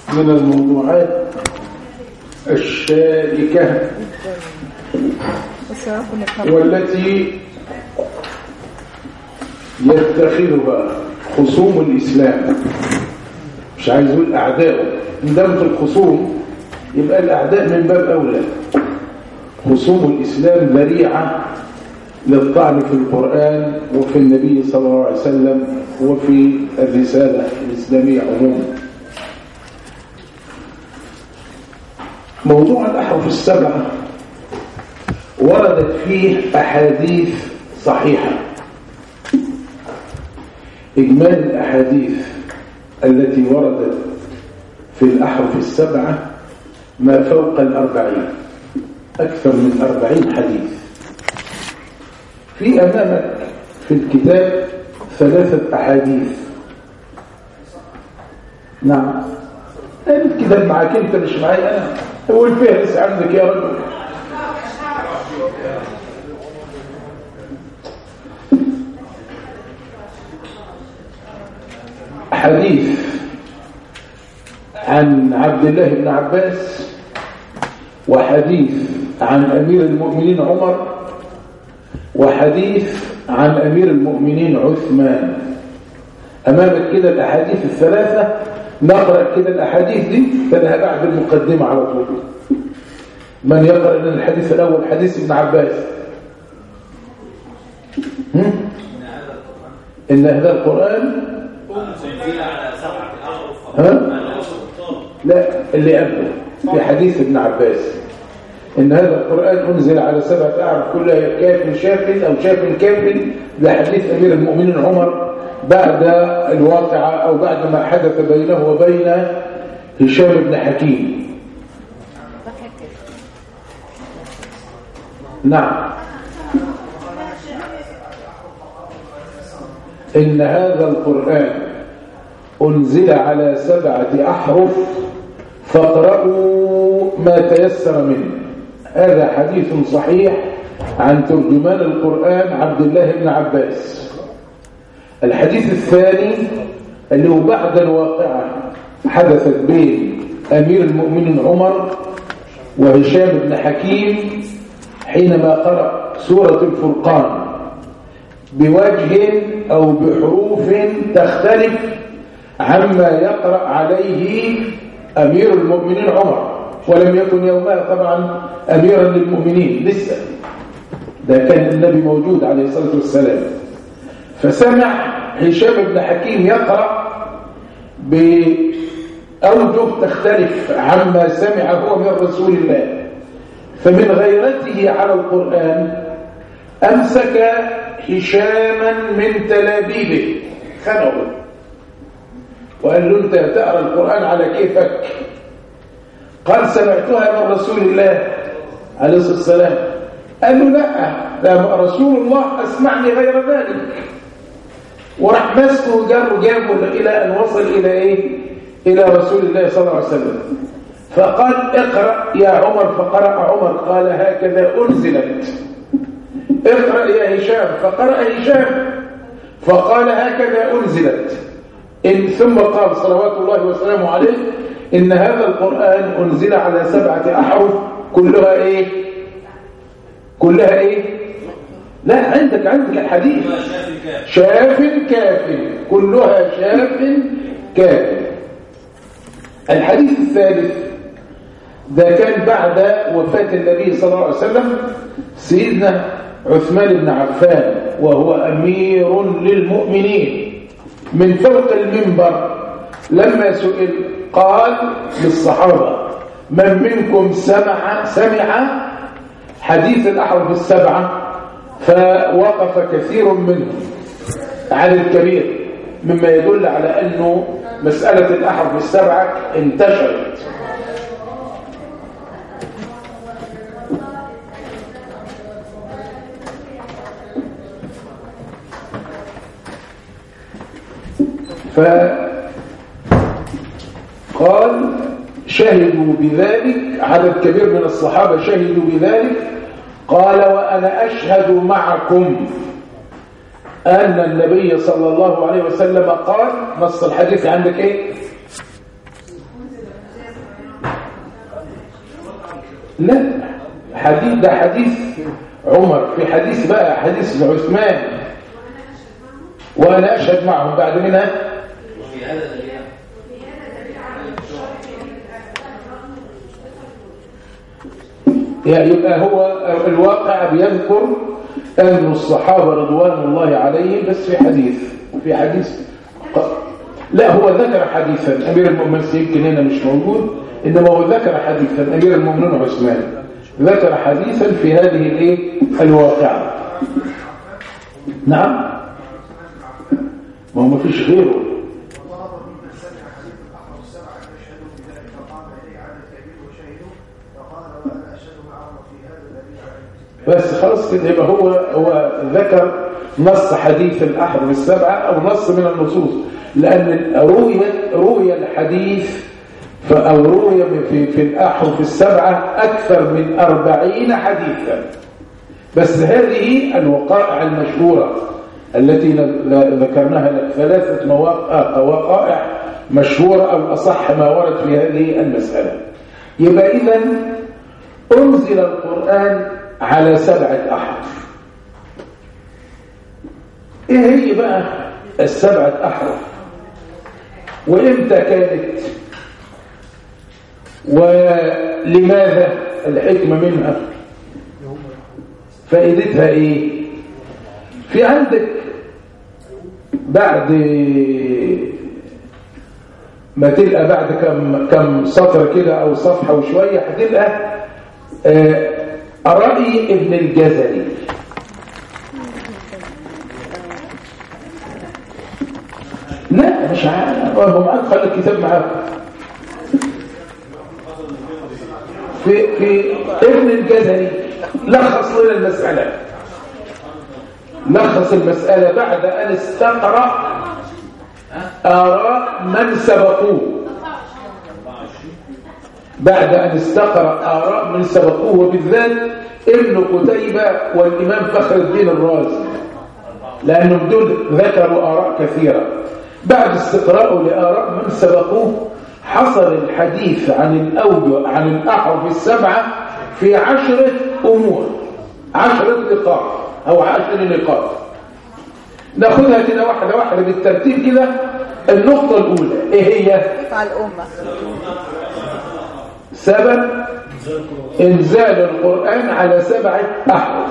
من الموضوعات الشائكة والتي يتخذها خصوم الإسلام مش عايز اقول أعداؤه دام في الخصوم يبقى الأعداء من باب أولى خصوم الإسلام ذريعة للطعن في القرآن وفي النبي صلى الله عليه وسلم وفي الرسالة الإسلامية عموما موضوع الأحرف السبعة وردت فيه أحاديث صحيحة إجمال الأحاديث التي وردت في الأحرف السبعة ما فوق الأربعين أكثر من أربعين حديث في أمامك في الكتاب ثلاثة أحاديث نعم الكتاب معاك انت مش معي انا هو الفهرس عندك يا رجل حديث عن عبد الله بن عباس وحديث عن أمير المؤمنين عمر وحديث عن أمير المؤمنين عثمان أمامك كده الأحاديث الثلاثة نقرأ كده الأحاديث دي فلها بعد المقدمة على طول من يقرأ لنا الحديث الأول حديث ابن عباس هم؟ إن هذا القرآن ها؟ لا اللي قبله في حديث ابن عباس إن هذا القرآن أنزل على سبعة أعرف كلها كاف شاف أو شاف كامل لحديث أمير المؤمنين عمر بعد الواقعة أو بعد ما حدث بينه وبين هشام بن حكيم نعم إن هذا القرآن أنزل على سبعة أحرف فاقرأوا ما تيسر منه هذا حديث صحيح عن ترجمان القرآن عبد الله بن عباس الحديث الثاني اللي هو بعد الواقعة حدثت بين أمير المؤمنين عمر وهشام بن حكيم حينما قرأ سورة الفرقان بوجه أو بحروف تختلف عما يقرأ عليه أمير المؤمنين عمر ولم يكن يومها طبعا أميرا للمؤمنين لسه ده كان النبي موجود عليه الصلاة والسلام فسمع هشام بن حكيم يقرأ بأوجه تختلف عما سمع هو من رسول الله فمن غيرته على القرآن أمسك هشاما من تلابيبه خنقه وقال له أنت تقرأ القرآن على كيفك قال سمعتها من رسول الله عليه الصلاة والسلام قال له لا ده رسول الله أسمعني غير ذلك وراح مسكه وجره جابه إلى أن وصل إلى إيه إلى رسول الله صلى الله عليه وسلم فقال اقرأ يا عمر فقرأ عمر قال هكذا أنزلت اقرأ يا هشام فقرأ هشام فقال هكذا أنزلت إن ثم قال صلوات الله وسلامه عليه إن هذا القرآن أنزل على سبعة أحرف كلها إيه كلها إيه لا عندك عندك الحديث شاف كاف كلها شاف كاف الحديث الثالث ده كان بعد وفاة النبي صلى الله عليه وسلم سيدنا عثمان بن عفان وهو أمير للمؤمنين من فوق المنبر لما سئل قال للصحابة من منكم سمع سمع حديث الأحرف السبعة فوقف كثير منهم على الكبير مما يدل على أنه مسألة الأحرف السبعة انتشرت فقال شهدوا بذلك عدد كبير من الصحابة شهدوا بذلك قال وأنا أشهد معكم أن النبي صلى الله عليه وسلم قال نص الحديث عندك إيه لا حديث ده حديث عمر في حديث بقى حديث عثمان وأنا أشهد معهم بعد منها وفي هذا دليل يعني يبقى هو الواقع بيذكر أن الصحابة رضوان الله عليهم بس في حديث في حديث لا هو ذكر حديثا أمير المؤمنين يمكن هنا مش موجود إنما هو ذكر حديثا أمير المؤمنين عثمان ذكر حديثا في هذه الايه الواقعة نعم ما هو مفيش غيره بس خلاص كده يبقى هو هو ذكر نص حديث الأحد السبعة أو نص من النصوص لأن روي روي الحديث أو روي في في الأحرف السبعة أكثر من أربعين حديثا بس هذه الوقائع المشهورة التي ذكرناها ثلاثة مواقع وقائع مشهورة أو أصح ما ورد في هذه المسألة يبقى إذا أنزل القرآن على سبعة أحرف إيه هي بقى السبعة أحرف وإمتى كانت ولماذا الحكمة منها فائدتها إيه في عندك بعد ما تلقى بعد كم كم سطر كده او صفحه وشويه هتلقى رأي ابن الجزري لا مش عارف هو معاك خلي الكتاب معاك في في ابن الجزري لخص لنا المسألة لخص المسألة بعد أن استقرأ آراء من سبقوه بعد أن استقرأ آراء من سبقوه وبالذات ابن قتيبة والإمام فخر الدين الرازي لأنهم دول ذكروا آراء كثيرة بعد استقراءه لآراء من سبقوه حصل الحديث عن الأوجه عن الأحرف السبعة في عشرة أمور عشرة نقاط أو عشر نقاط ناخذها كده واحدة واحدة بالترتيب كده النقطة الأولى إيه هي؟ على الأمة سبب إنزال القرآن على سبعة أحرف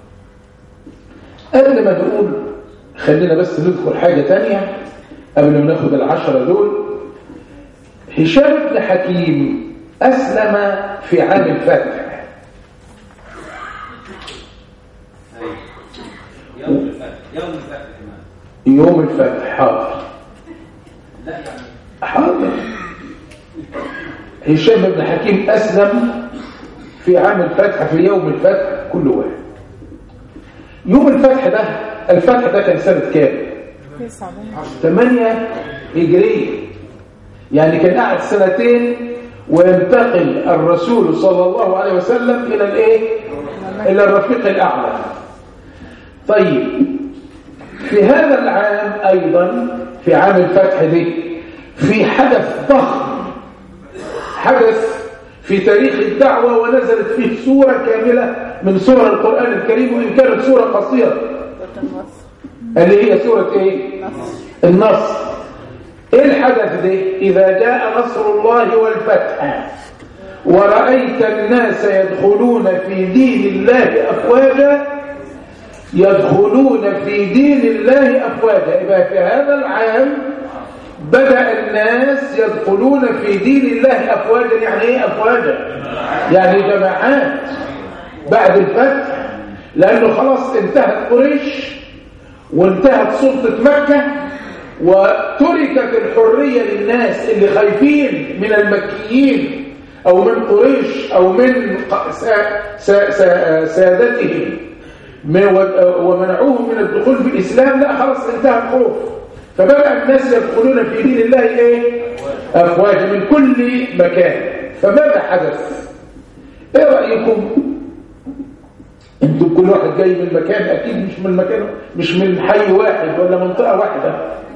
قبل ما نقول خلينا بس ندخل حاجة تانية قبل ما ناخد العشرة دول هشام بن حكيم أسلم في عام الفتح يوم الفتح يوم الفتح كمان يوم الفتح حاضر لا يعني حاضر هشام بن حكيم أسلم في عام الفتح في يوم الفتح كل واحد يوم الفتح ده الفتح ده كان سنة كام؟ ثمانية هجرية يعني كان قاعد سنتين وينتقل الرسول صلى الله عليه وسلم إلى الإيه؟ إلى الرفيق الأعلى طيب في هذا العام أيضا في عام الفتح دي في حدث ضخم حدث في تاريخ الدعوة ونزلت فيه سورة كاملة من سور القرآن الكريم وإن كانت سورة قصيرة اللي هي سورة إيه؟ النصر إيه الحدث ده؟ إذا جاء نصر الله والفتح ورأيت الناس يدخلون في دين الله أفواجا يدخلون في دين الله أفواجا يبقى في هذا العام بدأ الناس يدخلون في دين الله أفواجا يعني إيه أفواجا؟ يعني جماعات بعد الفتح لأنه خلاص انتهت قريش وانتهت سلطة مكة وتركت الحرية للناس اللي خايفين من المكيين أو من قريش أو من سادتهم ومنعوهم من الدخول في الإسلام لا خلاص انتهى الخوف فبدأ الناس يدخلون في دين الله إيه؟ أفواج من كل مكان فماذا حدث؟ إيه رأيكم؟ انتم كل واحد جاي من مكان أكيد مش من مكان مش من حي واحد ولا منطقة واحدة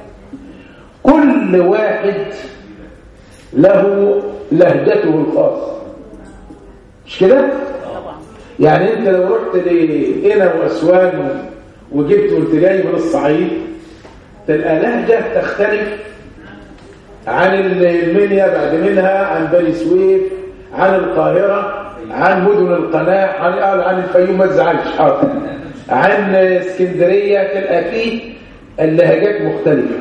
كل واحد له لهجته الخاصة مش كده يعني انت لو رحت لقنا واسوان وجبت وانت جاي من الصعيد تلقى لهجه تختلف عن المنيا بعد منها عن بني سويف عن القاهره عن مدن القناه عن عن الفيوم ما تزعلش حاضر عن اسكندريه تلقى فيه اللهجات مختلفه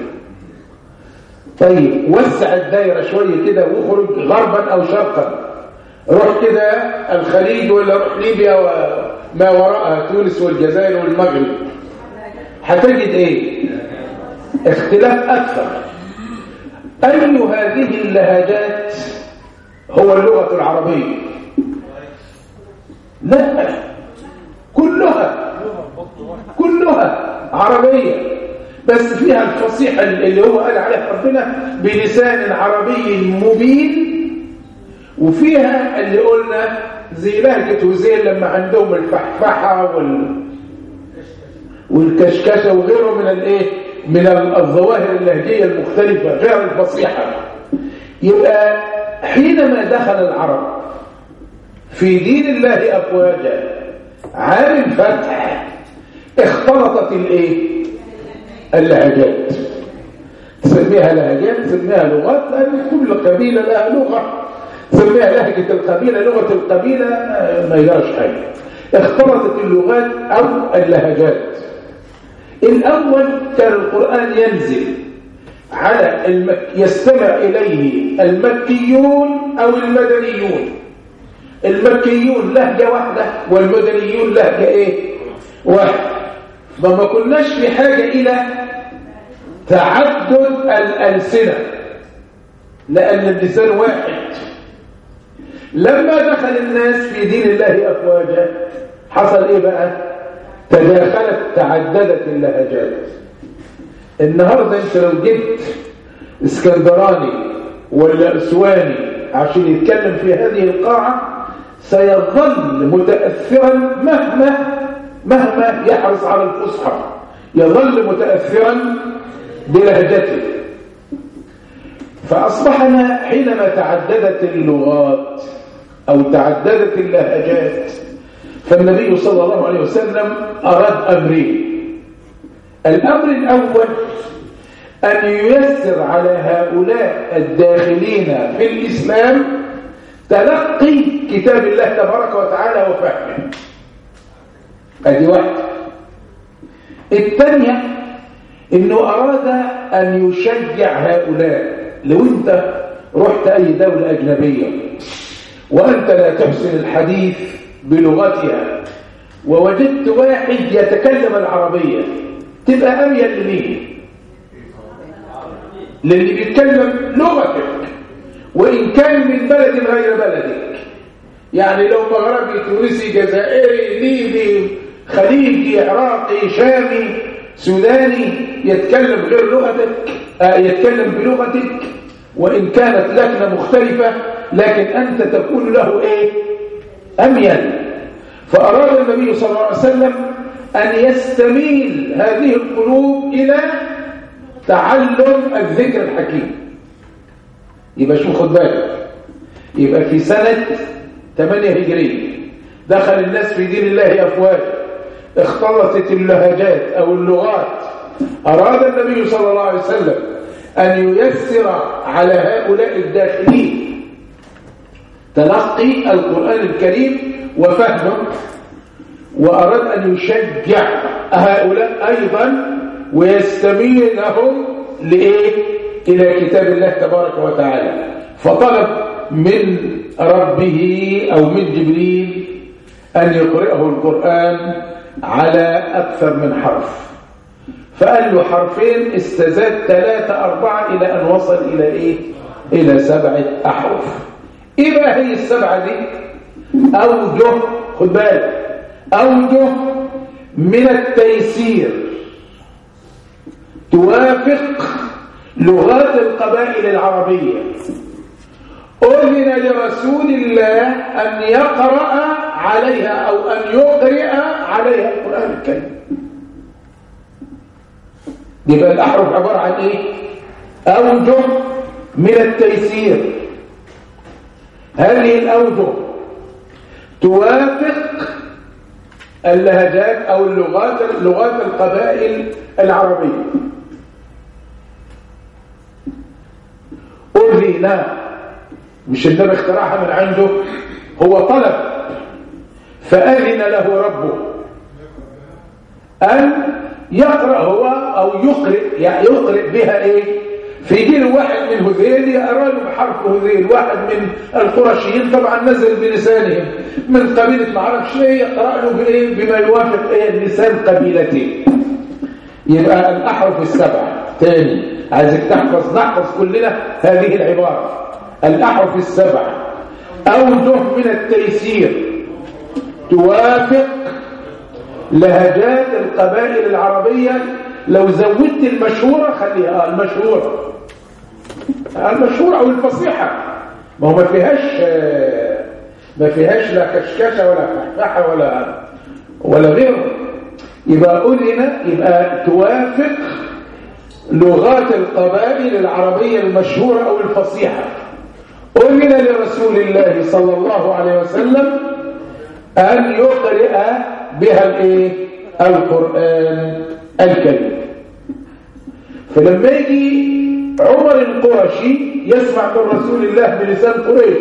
طيب وسع الدايره شويه كده واخرج غربا او شرقا روح كده الخليج ولا روح ليبيا وما وراءها تونس والجزائر والمغرب هتجد ايه اختلاف اكثر اي هذه اللهجات هو اللغه العربيه لا كلها كلها عربيه بس فيها الفصيح اللي هو قال عليها ربنا بلسان عربي مبين وفيها اللي قلنا زي لهجة وزير لما عندهم الفحفحة وال... والكشكشة وغيره من الايه من الظواهر اللهجية المختلفة غير الفصيحة يبقى حينما دخل العرب في دين الله أفواجا عام الفتح اختلطت الايه اللهجات تسميها لهجات تسميها لغات لأن كل قبيلة لها لغة تسميها لهجة القبيلة لغة القبيلة ما يجراش حاجة اختلطت اللغات أو اللهجات الأول كان القرآن ينزل على المك... يستمع إليه المكيون أو المدنيون المكيون لهجة واحدة والمدنيون لهجة إيه؟ واحدة فما كناش في حاجة إلى تعدد الألسنة لأن اللسان واحد لما دخل الناس في دين الله أفواجا حصل إيه بقى تداخلت تعددت اللهجات النهاردة انت لو جبت اسكندراني ولا اسواني عشان يتكلم في هذه القاعة سيظل متأثرا مهما مهما يحرص على الفصحى يظل متأثرا بلهجته فأصبحنا حينما تعددت اللغات أو تعددت اللهجات فالنبي صلى الله عليه وسلم أراد أمرين الأمر الأول أن ييسر على هؤلاء الداخلين في الإسلام تلقي كتاب الله تبارك وتعالى وفهمه هذه واحدة الثانية انه اراد ان يشجع هؤلاء لو انت رحت اي دولة اجنبية وانت لا تحسن الحديث بلغتها ووجدت واحد يتكلم العربية تبقى اميل لمين للي بيتكلم لغتك وان كان من بلد غير بلدك يعني لو مغربي تونسي جزائري ليبي خليجي عراقي شامي سوداني يتكلم غير لغتك آه يتكلم بلغتك وإن كانت لكنة مختلفة لكن أنت تكون له إيه أميل فأراد النبي صلى الله عليه وسلم أن يستميل هذه القلوب إلى تعلم الذكر الحكيم يبقى شو خد بالك يبقى في سنة 8 هجرية دخل الناس في دين الله أفواج اختلطت اللهجات أو اللغات أراد النبي صلى الله عليه وسلم أن ييسر على هؤلاء الداخلين تلقي القرآن الكريم وفهمه وأراد أن يشجع هؤلاء أيضا ويستميل لهم لإيه؟ إلى كتاب الله تبارك وتعالى فطلب من ربه أو من جبريل أن يقرئه القرآن على أكثر من حرف فقال له حرفين استزاد ثلاثة أربعة إلى أن وصل إلى إيه؟ إلى سبعة أحرف إيه بقى هي السبعة دي؟ أوجه خد بالك أوجه من التيسير توافق لغات القبائل العربية أذن لرسول الله أن يقرأ عليها أو أن يقرأ عليها القرآن الكريم يبقى الأحرف عبارة عن إيه؟ أوجه من التيسير هذه الأوجه توافق اللهجات أو اللغات لغات القبائل العربية أذن مش النبي اخترعها من عنده هو طلب فأذن له ربه أن يقرأ هو أو يقرئ يعني يقرئ بها إيه في جيل واحد من هذيل يقرأ له بحرف هذيل واحد من القرشيين طبعا نزل بلسانهم من قبيلة ما اعرفش ايه يقرأ له بإيه بما يوافق ايه لسان قبيلته يبقى الأحرف السبعة تاني عايزك تحفظ نحفظ كلنا هذه العبارة الأحرف السبعة أوجه من التيسير توافق لهجات القبائل العربية لو زودت المشهورة خليها المشهورة المشهورة أو الفصيحة ما هو ما فيهاش ما فيهاش لا كشكشة ولا فحفحة ولا ولا غيره يبقى أذن يبقى توافق لغات القبائل العربية المشهورة أو الفصيحة أذن لرسول الله صلى الله عليه وسلم أن يقرئ بها الايه القرآن الكريم فلما يجي عمر القرشي يسمع من رسول الله بلسان قريش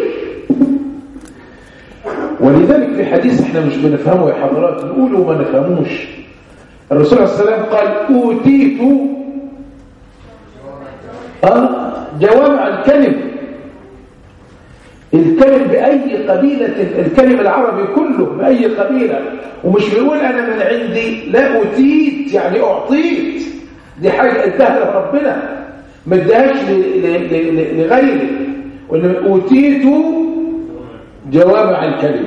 ولذلك في حديث احنا مش بنفهمه يا حضرات نقوله وما نفهموش الرسول عليه السلام قال اوتيت اه جوامع الكلم الكلم بأي قبيلة الكلم العربي كله بأي قبيلة ومش بيقول أنا من عندي لا أتيت يعني أعطيت دي حاجة اداها ربنا ما اداهاش لغيري وإنما أوتيت جوامع الكلم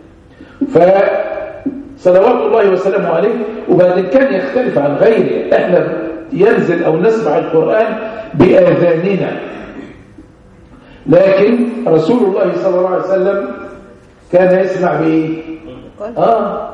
فصلوات الله وسلامه عليه وبعدين كان يختلف عن غيره احنا ينزل أو نسمع القرآن بآذاننا لكن رسول الله صلى الله عليه وسلم كان يسمع بايه آه.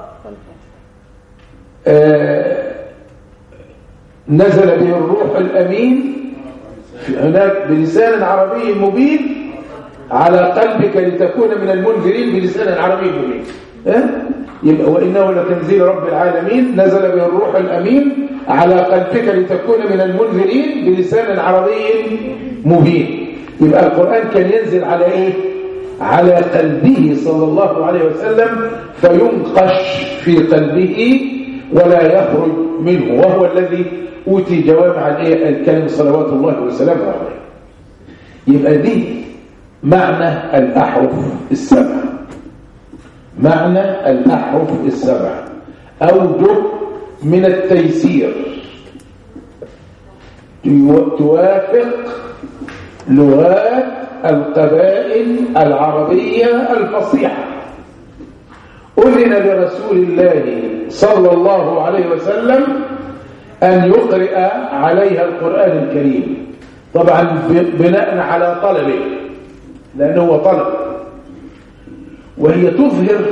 آه نزل به الروح الأمين هناك بلسان عربي مبين على قلبك لتكون من المنذرين بلسان عربي مبين أه؟ يبقى وإنه لتنزيل رب العالمين نزل به الروح الأمين على قلبك لتكون من المنذرين بلسان عربي مبين يبقى القرآن كان ينزل على ايه على قلبه صلى الله عليه وسلم فينقش في قلبه ولا يخرج منه وهو الذي أوتي جوامع الكلم صلوات الله وسلامه عليه يبقى دي معنى الأحرف السبع معنى الأحرف السبع أوجه من التيسير توافق لغات القبائل العربية الفصيحة أذن لرسول الله صلى الله عليه وسلم أن يقرئ عليها القرآن الكريم طبعا بناء على طلبه لأنه هو طلب وهي تظهر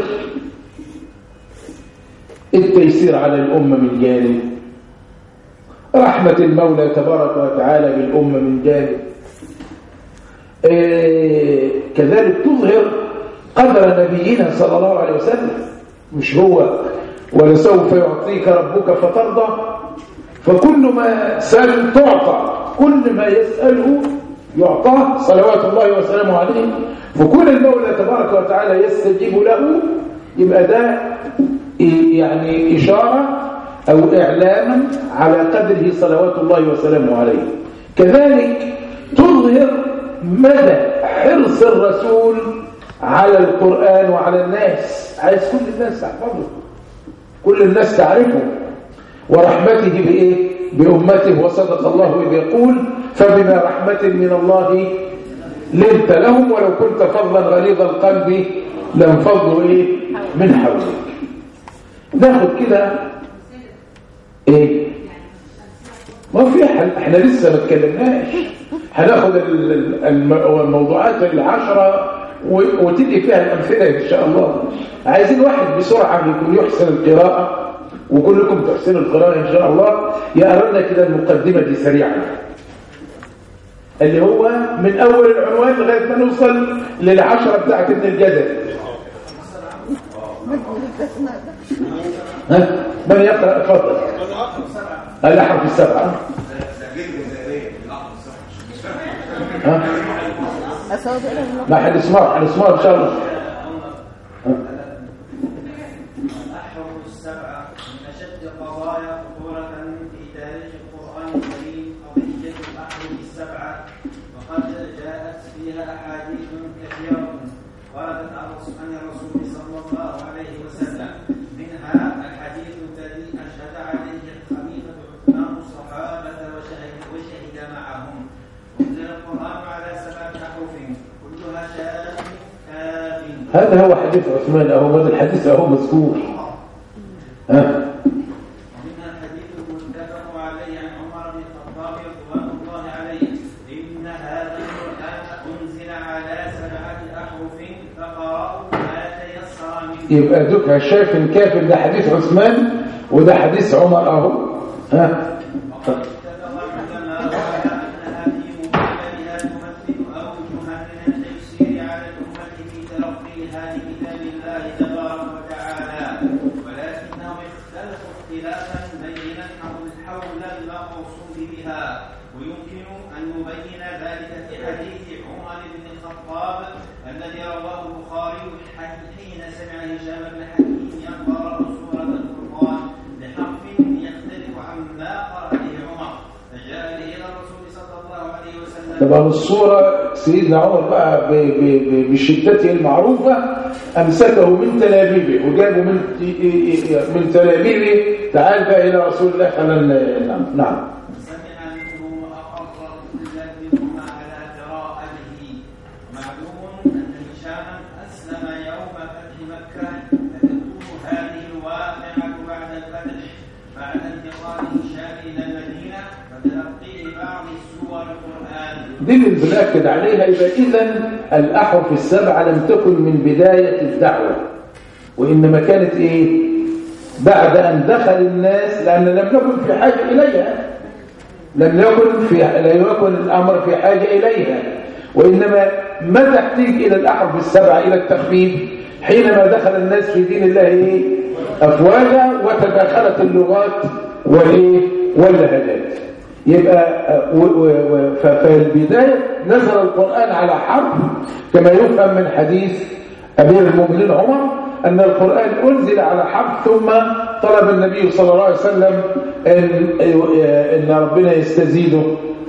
التيسير على الأمة من جانب رحمة المولى تبارك وتعالى بالأمة من جانب إيه كذلك تظهر قدر نبينا صلى الله عليه وسلم مش هو ولسوف يعطيك ربك فترضى فكل ما سأل تعطى كل ما يسأله يعطاه صلوات الله وسلامه عليه فكل المولى تبارك وتعالى يستجيب له يبقى ده يعني إشارة أو إعلاما على قدره صلوات الله وسلامه عليه كذلك تظهر مدى حرص الرسول على القرآن وعلى الناس عايز كل الناس تحفظه كل الناس تعرفه ورحمته بإيه؟ بأمته وصدق الله إذ يقول فبما رحمة من الله لنت لهم ولو كنت فضلا غليظ القلب لانفضوا إيه؟ من حولك ناخد كده إيه؟ ما في احنا لسه ما اتكلمناش هناخد الموضوعات العشرة وتدي فيها الأمثلة إن شاء الله عايزين واحد بسرعة يكون يحسن القراءة وكلكم تحسنوا القراءة إن شاء الله يقرأ لنا كده المقدمة دي سريعا اللي هو من أول العنوان لغاية ما نوصل للعشرة بتاعت ابن الجزر ها من يقرأ تفضل الأحرف السبعة ها ما حد يسمع حد يسمع إن شاء الله الأحرف السبعة من أشد القضايا خطورة في تاريخ القرآن الكريم قضية الأحرف السبعة وقد جاءت فيها أحاديث كثيرة وردت عن الرسول صلى الله عليه وسلم منها الحديث الذي أشهد عليه الخليفة عثمان الصحابة وشهد وشهد معهم أنزل القرآن على سبعة أحرف كلها شاذ كاف هذا هو حديث عثمان أهو هذا الحديث أهو مذكور ها ومنها الحديث المتفق عليه عن عمر بن الخطاب رضوان الله عليه ان هذا القران انزل على سبعه احرف فقرأوا ما تيسر منه يبقى ذكر شايف الكافر ده حديث عثمان وده حديث عمر أهو ها وقد اتفق العلماء على ان هذه مبادئها تمثل اوجها من التيسير على الامه في تلقيها لكتاب الله تبارك وتعالى ولكنهم اختلفوا اختلافا بينا حول حول المقصود بها ويمكن ان نبين ذلك في حديث عمر بن الخطاب الذي رواه البخاري حين سمع هشام بن حكيم يقرا سوره القران بحرف يختلف عما قرأ به عمر فجاء به الى الرسول صلى الله عليه وسلم طبعا الصورة سيدنا عمر بقى ب- ب- ب- بشدته المعروفة أمسكه من تلابيبه وجابه من من تلابيبه تعال بقى إلى رسول الله خلال نعم نعم سمع منه وأقر كلا منهما على قراءته معلوم أن هشاما أسلم يوم فتح مكة فتكون هذه الواقعة بعد الفتح بعد انتقال هشام إلى المدينة وتلقيه بعض سور القرآن دي اللي بنأكد عليها يبقى إذا الأحرف السبعة لم تكن من بداية الدعوة وإنما كانت إيه بعد أن دخل الناس لأن لم نكن في حاجة إليها لم يكن في لا يكن الأمر في حاجة إليها وإنما متى تحتاج إلى الأحرف السبعة إلى التخفيف حينما دخل الناس في دين الله إيه أفواجا وتداخلت اللغات والإيه واللهجات يبقى آه، و- و- و- ف- فالبداية نزل القرآن على حرف كما يفهم من حديث أمير المؤمنين عمر أن القرآن أنزل على حرف ثم طلب النبي صلى الله عليه وسلم أن, إن ربنا يستزيده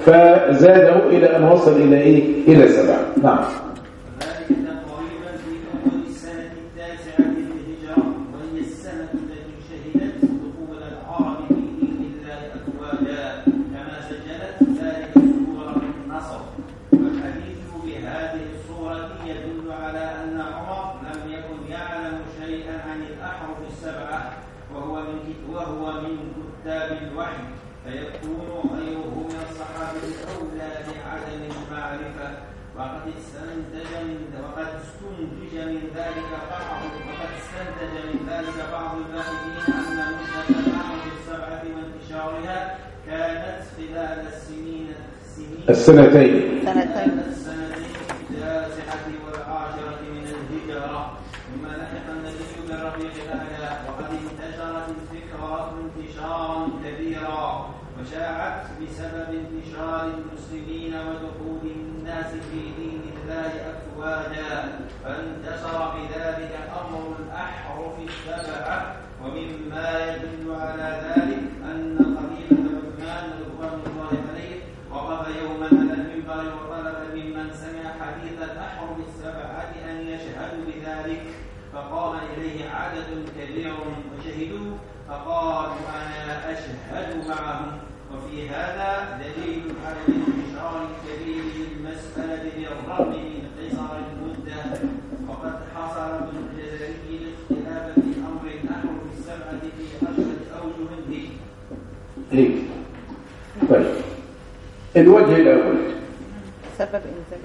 فزاده إلى أن وصل إلى إيه؟ إلى سبعة نعم وذلك تقريبا في أول السنة التاسعة للهجرة وهي السنة التي شهدت دخول العرب في دين الله أفواجا كما سجلت ذلك سورة النصر والحديث بهذه الصورة يدل على أن عمر لم يكن يعلم شيئا عن الأحرف السبعة وهو من وهو من كتاب الوحي فيكون غيره من الصحابة أولى بعدم المعرفة وقد استنتج من وقد استنتج من ذلك بعض وقد استنتج من ذلك بعض الباحثين أن مدة الأحرف السبعة وانتشارها كانت خلال السنين السنين السنتين سنتين السنتين التاسعة والعاشرة من الهجرة ثم لحق النبي بالرفيق الأعلى وقد انتشرت الفكرة انتشارا كبيرا وشاعت بسبب انتشار المسلمين ودخول الناس في دين الله أفواجا فانتشر بذلك أمر الأحرف السبعة ومما يدل على ذلك أن خليفة عثمان رضوان الله عليه وقف يوما على المنبر وطلب ممن سمع حديث الأحرف السبعة أن يشهدوا بذلك فقام إليه عدد كبير وشهدوا فقالوا أنا أشهد معهم وفي هذا دليل على الانتشار الكبير للمسألة بالرغم من قصر المدة وقد حصل ابن الجزري الاختلاف في أمر الأحرف السبعة في عشرة أوجه به إيه طيب الوجه الأول سبب انزال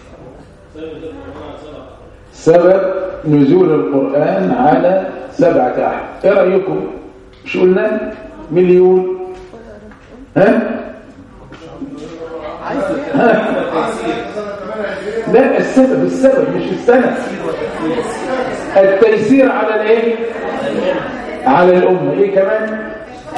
القران سبب نزول القرآن على سبعة أحد إيه رأيكم؟ مش قلنا مليون ها؟ لا السبب السبب مش السنة التيسير على الايه على الأمة إيه كمان؟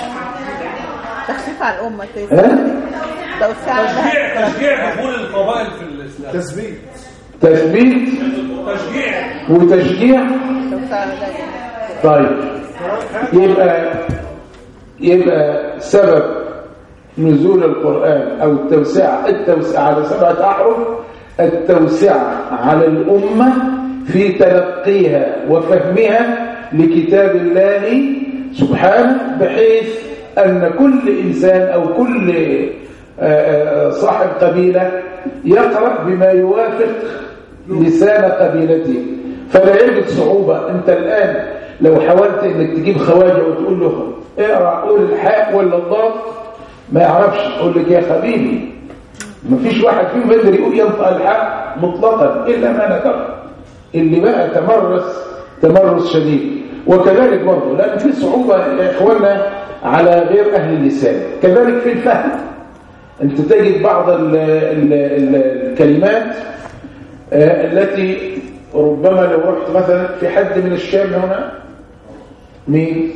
تخفيف على الأمة ها؟ توسعة تشجيع تشجيع دخول القبائل في الاسلام تثبيت تثبيت تشجيع وتشجيع توسعة طيب يبقى يبقى سبب نزول القرآن أو التوسعة التوسعة على سبعة أحرف التوسعة على الأمة في تلقيها وفهمها لكتاب الله سبحانه بحيث أن كل إنسان أو كل آه، آه، صاحب قبيلة يقرأ بما يوافق لسان قبيلته فلا يجد صعوبة أنت الآن لو حاولت أنك تجيب خواجة وتقول له اقرأ قول الحاء ولا الضاد ما يعرفش يقول لك يا حبيبي ما فيش واحد فيهم يقدر يقول ينطق الحاء مطلقا إلا ما نكر اللي بقى تمرس تمرس شديد وكذلك برضه لأن في صعوبة يا إخوانا على غير أهل اللسان كذلك في الفهم أنت تجد بعض ال ال ال الكلمات آه، التي ربما لو رحت مثلا في حد من الشام هنا مين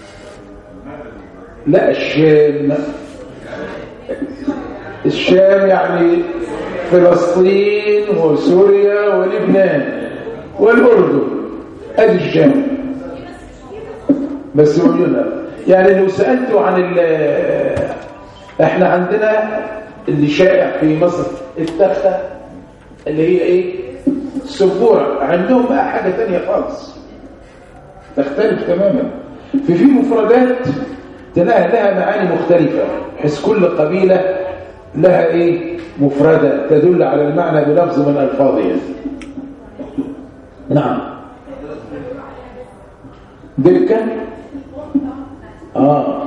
لا الشام الشام يعني فلسطين وسوريا ولبنان والأردن ادي الشام بس وجودها يعني لو سألته عن ال احنا عندنا اللي شائع في مصر التخة اللي هي ايه السبورة عندهم بقى حاجة تانية خالص تختلف تماما في في مفردات تلاقي لها معاني مختلفة بحيث كل قبيلة لها ايه مفردة تدل على المعنى بلفظ من ألفاظها نعم دكة اه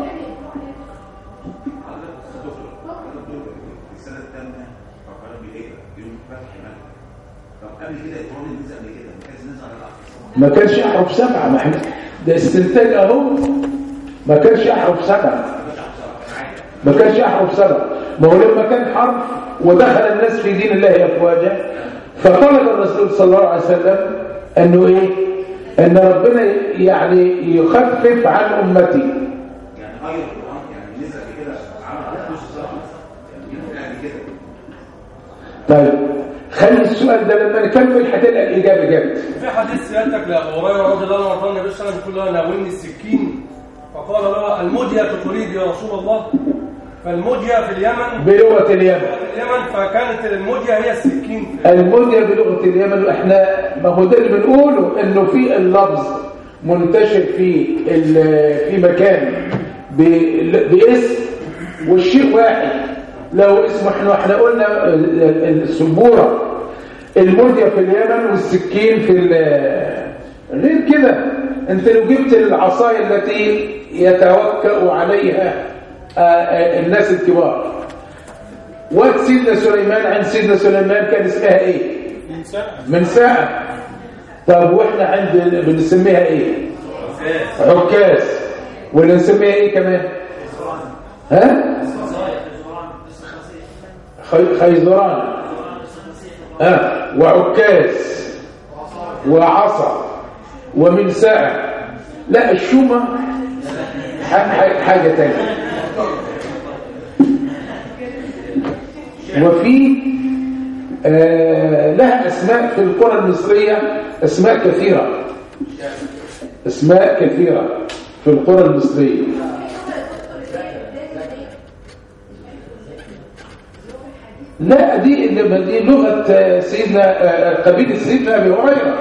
السنه الثامنه ربنا بيهيئ يوم فتح مكه طب قبل كده ابراهيم نزل قبل كده ما كانش نزل على الاقصى ما كانش يحرف سبعة ما احنا ده استنتاج اهو ما كانش يحرف سبعة ما كانش يحرف سبعة ما هو لما كان حرف ودخل الناس في دين الله افواجا فطلب الرسول صلى الله عليه وسلم انه ايه ان ربنا يعني يخفف عن امتي يعني غير القران يعني نزل قبل كده عمل على نص ساعه يعني يمكن قبل كده طيب خلي السؤال ده لما نكمل هتلقى الاجابه جت في حديث سيادتك لابو هريره رضي الله عنه قال النبي صلى الله عليه وسلم بيقول له ناولني السكين فقال له المدية تريد يا رسول الله فالمدية في اليمن بلغه اليمن في اليمن فكانت المدية هي السكين المدية بلغة اليمن احنا ما هو ده اللي بنقوله انه في اللفظ منتشر في ال- في مكان ب- باسم والشيء واحد لو اسمه احنا احنا قلنا ال- ال- السبورة المدية في اليمن والسكين في ال- غير كده انت لو جبت العصاية التي يتوكأ عليها آه، آه، الناس الكبار وقت سيدنا سليمان عند سيدنا سليمان كان اسمها ايه من ساعة طب واحنا عند بنسميها ايه عكاز ولا نسميها ايه كمان ها خي- خيزران ها وعكاز وعصا ومن ساعة لا الشومة ح- ح- حاجة تانية وفي آه لها أسماء في القرى المصرية أسماء كثيرة أسماء كثيرة في القرى المصرية لا دي دي لغة آه، سيدنا آه، قبيلة سيدنا أبي هريرة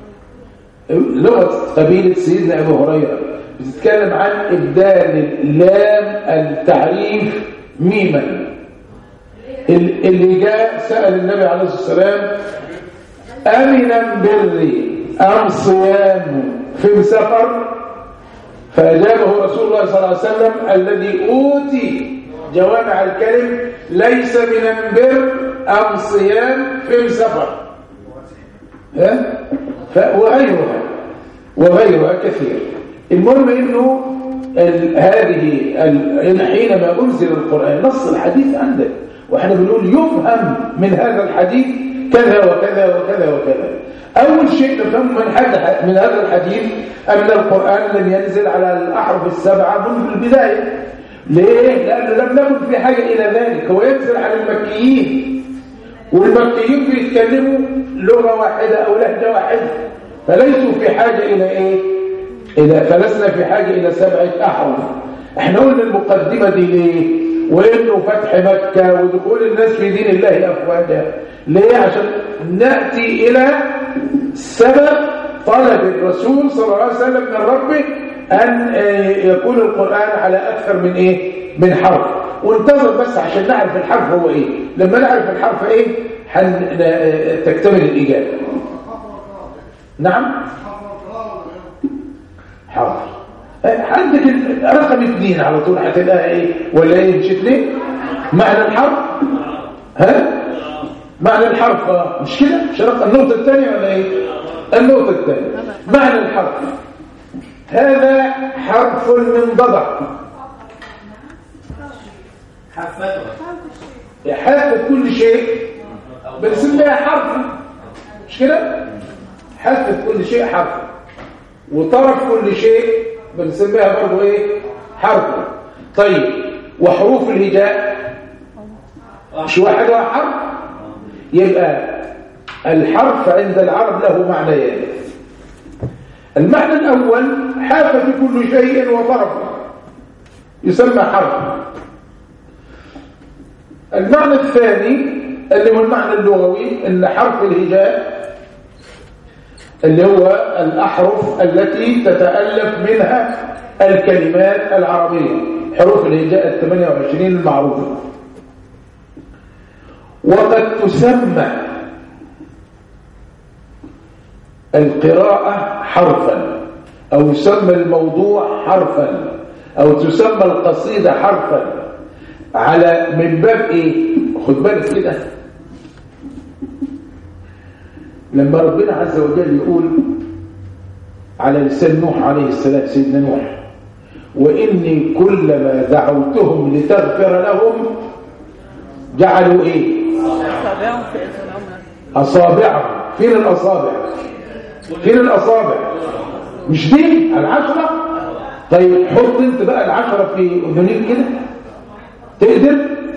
لغة قبيلة سيدنا أبي هريرة بتتكلم عن إبدال لام التعريف ميما ال- اللي جاء سأل النبي عليه الصلاة والسلام أمنا بري أم صيام في سفر فأجابه رسول الله صلى الله عليه وسلم الذي أوتي جوامع الكلم ليس من البر أم صيام في سفر ها؟ ف- وغيرها وغيرها كثير المهم انه ال- هذه ال- حينما انزل القران نص الحديث عندك واحنا بنقول يفهم من هذا الحديث كذا وكذا وكذا وكذا أول شيء نفهم من, حد من هذا الحديث أن القرآن لم ينزل على الأحرف السبعة منذ البداية ليه؟ لأنه لم نكن في حاجة إلى ذلك هو ينزل على المكيين والمكيين بيتكلموا لغة واحدة أو لهجة واحدة فليسوا في حاجة إلى إيه؟ إلى فلسنا في حاجة إلى سبعة أحرف احنا قلنا المقدمة دي ليه؟ وإنه فتح مكة ودخول الناس في دين الله أفواجا ليه؟ عشان نأتي إلى سبب طلب الرسول صلى الله عليه وسلم من ربه أن يكون القرآن على أكثر من إيه؟ من حرف وانتظر بس عشان نعرف الحرف هو إيه لما نعرف الحرف إيه حن... تكتمل الإجابة نعم حاضر عندك رقم اثنين على طول هتلاقيها ايه ولا ايه مشيت ليه معنى الحرف ها معنى الحرف اه مش كده مش رقم النقطه الثانيه ولا ايه النقطه الثانيه معنى الحرف هذا حرف من ضبع حفتها حرف كل شيء بنسميها حرف مش كده حرف كل شيء حرف وطرف كل شيء بنسميها برضه ايه حرف طيب وحروف الهجاء مش واحد واحد حرف يبقى الحرف عند العرب له معنيين المعنى الأول حافة كل شيء وطرفه يسمى حرف المعنى الثاني اللي هو المعنى اللغوي ان حرف الهجاء اللي هو الأحرف التي تتألف منها الكلمات العربية حروف الهجاء ال 28 المعروفة وقد تسمى القراءة حرفا أو يسمى الموضوع حرفا أو تسمى القصيدة حرفا على من باب إيه خد بالك كده لما ربنا عز وجل يقول على لسان نوح عليه السلام سيدنا نوح وإني كلما دعوتهم لتغفر لهم جعلوا إيه أصابعهم في أذنهم أصابعهم فين الأصابع فين الأصابع مش دي العشرة طيب حط انت بقى العشرة في أذنيك كده تقدر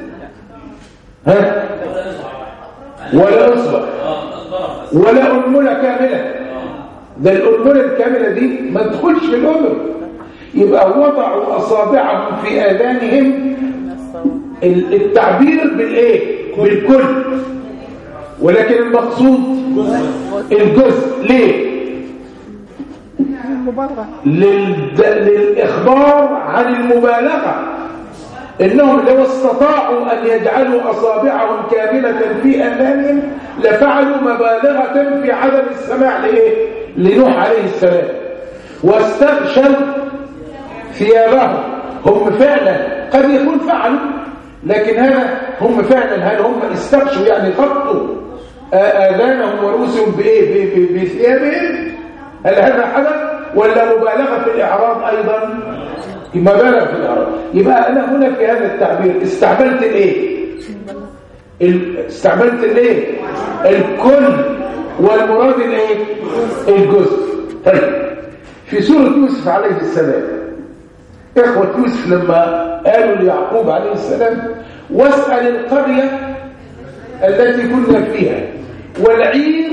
ها ولا أصبع ولا أنملة كاملة ده الأنملة الكاملة دي ما تدخلش في الأذن يبقى وضعوا أصابعهم في آذانهم ال- التعبير بالإيه بالكل ولكن المقصود الجزء ليه المبالغة للد... للإخبار عن المبالغة إنهم لو استطاعوا أن يجعلوا أصابعهم كاملة في أمامهم لفعلوا مبالغة في عدم السماع لإيه؟ لنوح عليه السلام واستغشوا ثيابهم هم فعلا قد يكون فعلوا لكن هذا هم فعلا هل هم استغشوا يعني غطوا آ- آذانهم ورؤوسهم بإيه؟ ب- ب- بثيابهم هل هذا حدث ولا مبالغة في الإعراض أيضا مبالغة في الإعراض يبقى أنا هنا في هذا التعبير استعملت الإيه ال- استعملت الإيه الكل والمراد الإيه الجزء طيب في سورة يوسف عليه السلام إخوة يوسف لما قالوا ليعقوب عليه السلام واسأل القرية التي كنا فيها والعير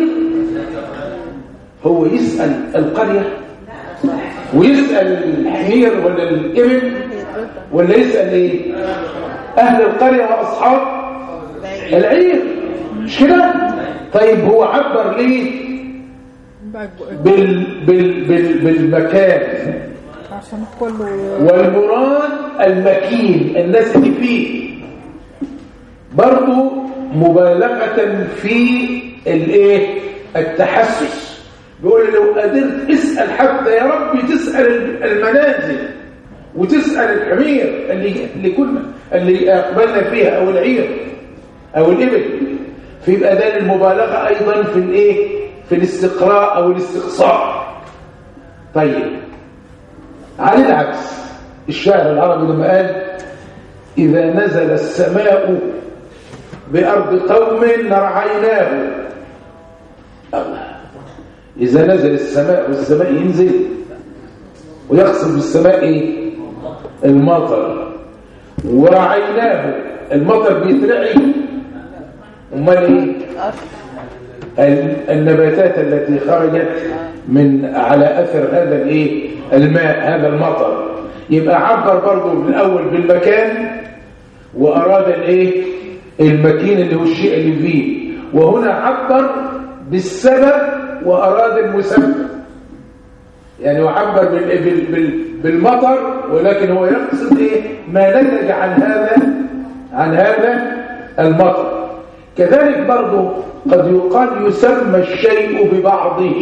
هو يسأل القرية ويسأل الحمير ولا الإبل ولا يسأل إيه أهل القرية وأصحاب العير مش كده طيب هو عبر ليه بال بال بال بالمكان عشان كله والمراد المكين الناس اللي فيه برضو مبالغة في الايه التحسس بيقول لو قدرت اسأل حتى يا ربي تسأل المنازل وتسأل الحمير اللي اللي كنا اللي أقبلنا فيها أو العير أو الإبل فيبقى ده المبالغة أيضا في الايه في الاستقراء أو الاستقصاء طيب على العكس الشاعر العربي لما قال إذا نزل السماء بأرض قوم نرعيناه الله إذا نزل السماء والسماء ينزل ويقصد بالسماء إيه؟ المطر ورعيناه المطر بيترعي امال ايه ال- النباتات التي خرجت من على اثر هذا الايه الماء هذا المطر يبقى عبر برضه من الاول بالمكان واراد الايه المكين اللي هو الشيء اللي فيه وهنا عبر بالسبب واراد المسبب يعني وعبر بال- بال- بال- بالمطر ولكن هو يقصد ايه ما نتج عن هذا عن هذا المطر كذلك برضه قد يقال يسمى الشيء ببعضه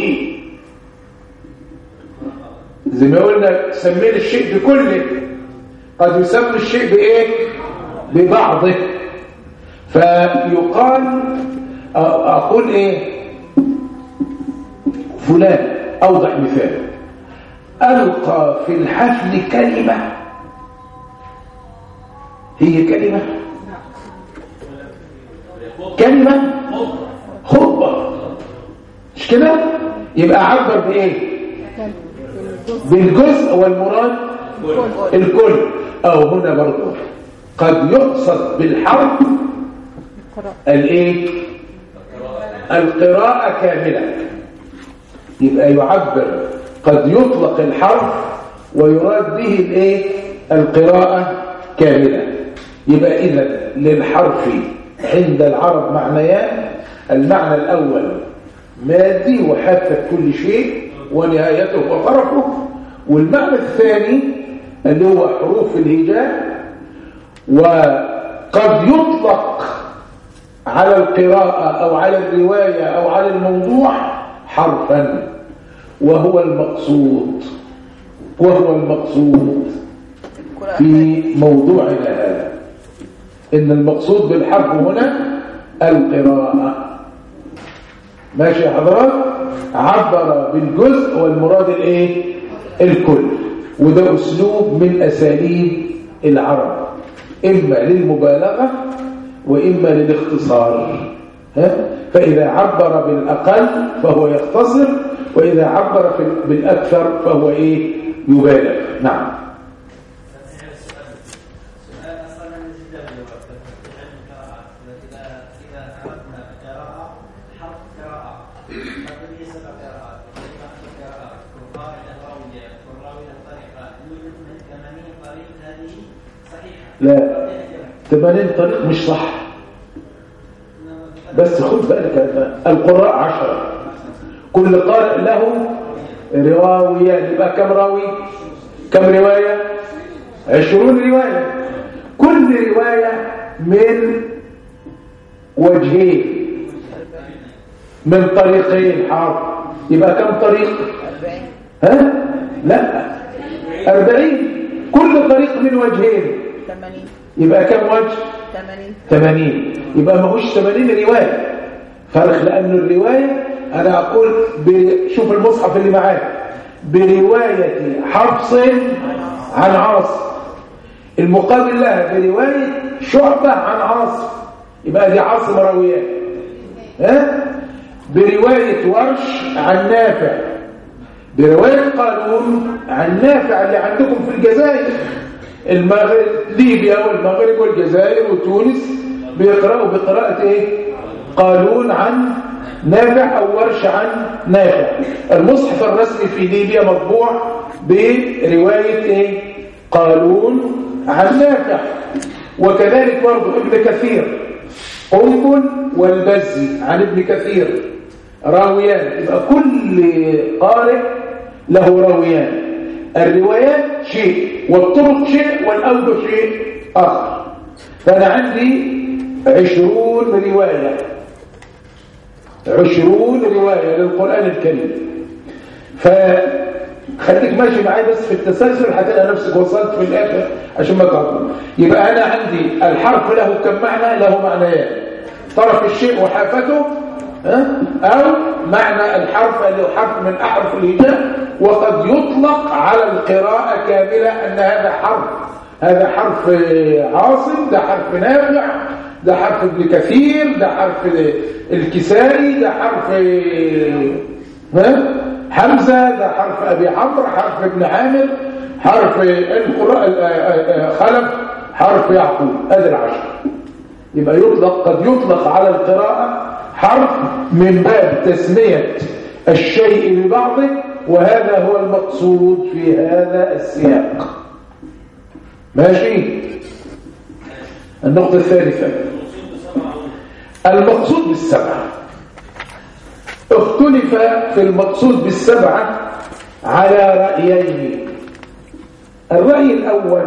زي ما قلنا سمينا الشيء بكله قد يسمى الشيء بايه ببعضه فيقال أ- اقول ايه فلان اوضح مثال ألقى في الحفل كلمة هي كلمة كلمة خطبة مش كده يبقى عبر بإيه بالجزء والمراد الكل أو هنا برضه قد يقصد بالحرف الايه القراءة كاملة يبقى يعبر قد يطلق الحرف ويراد به الايه القراءة كاملة يبقى اذا للحرف عند العرب معنيان المعنى الاول مادي وحافة كل شيء ونهايته وطرفه والمعنى الثاني اللي هو حروف الهجاء وقد يطلق على القراءة أو على الرواية أو على الموضوع حرفا وهو المقصود وهو المقصود في موضوعنا هذا إن المقصود بالحرف هنا القراءة ماشي يا حضرات عبر بالجزء والمراد الايه الكل وده اسلوب من اساليب العرب اما للمبالغه واما للاختصار ها فاذا عبر بالاقل فهو يختصر واذا عبر في- بالاكثر فهو ايه يبالغ نعم سؤال أصلا جدا بالوقت القراءة إذا إذا أردنا قراءة حرف قراءة قد لي سبع قراءات كلمة قراءة قاعدة راوية راوية طريقة يوجد من 80 طريق هذه صحيحة لا 80 طريق مش صح بس خد بالك هذا. القراء عشرة كل قارئ له رواويان يبقى كم راوي كم رواية عشرون رواية كل رواية من وجهين من طريقين حرف يبقى كم طريق ها لا أربعين كل طريق من وجهين 80 يبقى كم وجه 80 80 يبقى ما هوش 80 رواية فرق لأن الرواية أنا أقول ب- شوف المصحف اللي معاك برواية حفص عن عاصم المقابل لها برواية شعبة عن عاصم يبقى دي عاصم راويات ها برواية ورش عن نافع برواية قانون عن نافع اللي عندكم في الجزائر المغرب ليبيا والمغرب والجزائر وتونس بيقرأوا بقراءة ايه قانون عن نافع او ورش عن نافع المصحف الرسمي في ليبيا مطبوع برواية ايه قانون عن نافع وكذلك برضو ابن كثير قنبل والبزي عن ابن كثير راويان يبقى كل قارئ له راويان الروايات شيء والطرق شيء والأوجه شيء آخر فأنا عندي عشرون رواية عشرون رواية للقرآن الكريم فخليك ماشي معايا بس في التسلسل هتلاقي نفسك وصلت في الآخر عشان ما تعطل يبقى أنا عندي الحرف له كم معنى له معنيان طرف الشيء وحافته ها؟ أو معنى الحرف اللي هو حرف من أحرف الهجاء وقد يطلق على القراءة كاملة أن هذا حرف هذا حرف عاصم ده حرف نافع ده حرف ابن كثير ده حرف الكسائي ده حرف ها حمزة ده حرف أبي عمرو حرف ابن عامر حرف القراء ال- آه، آه، آه، خلف حرف يعقوب ادي العشر يبقى يطلق قد يطلق على القراءة حرف من باب تسمية الشيء ببعضه وهذا هو المقصود في هذا السياق ماشي النقطة الثالثة المقصود بالسبعة اختلف في المقصود بالسبعة على رأيين الرأي الأول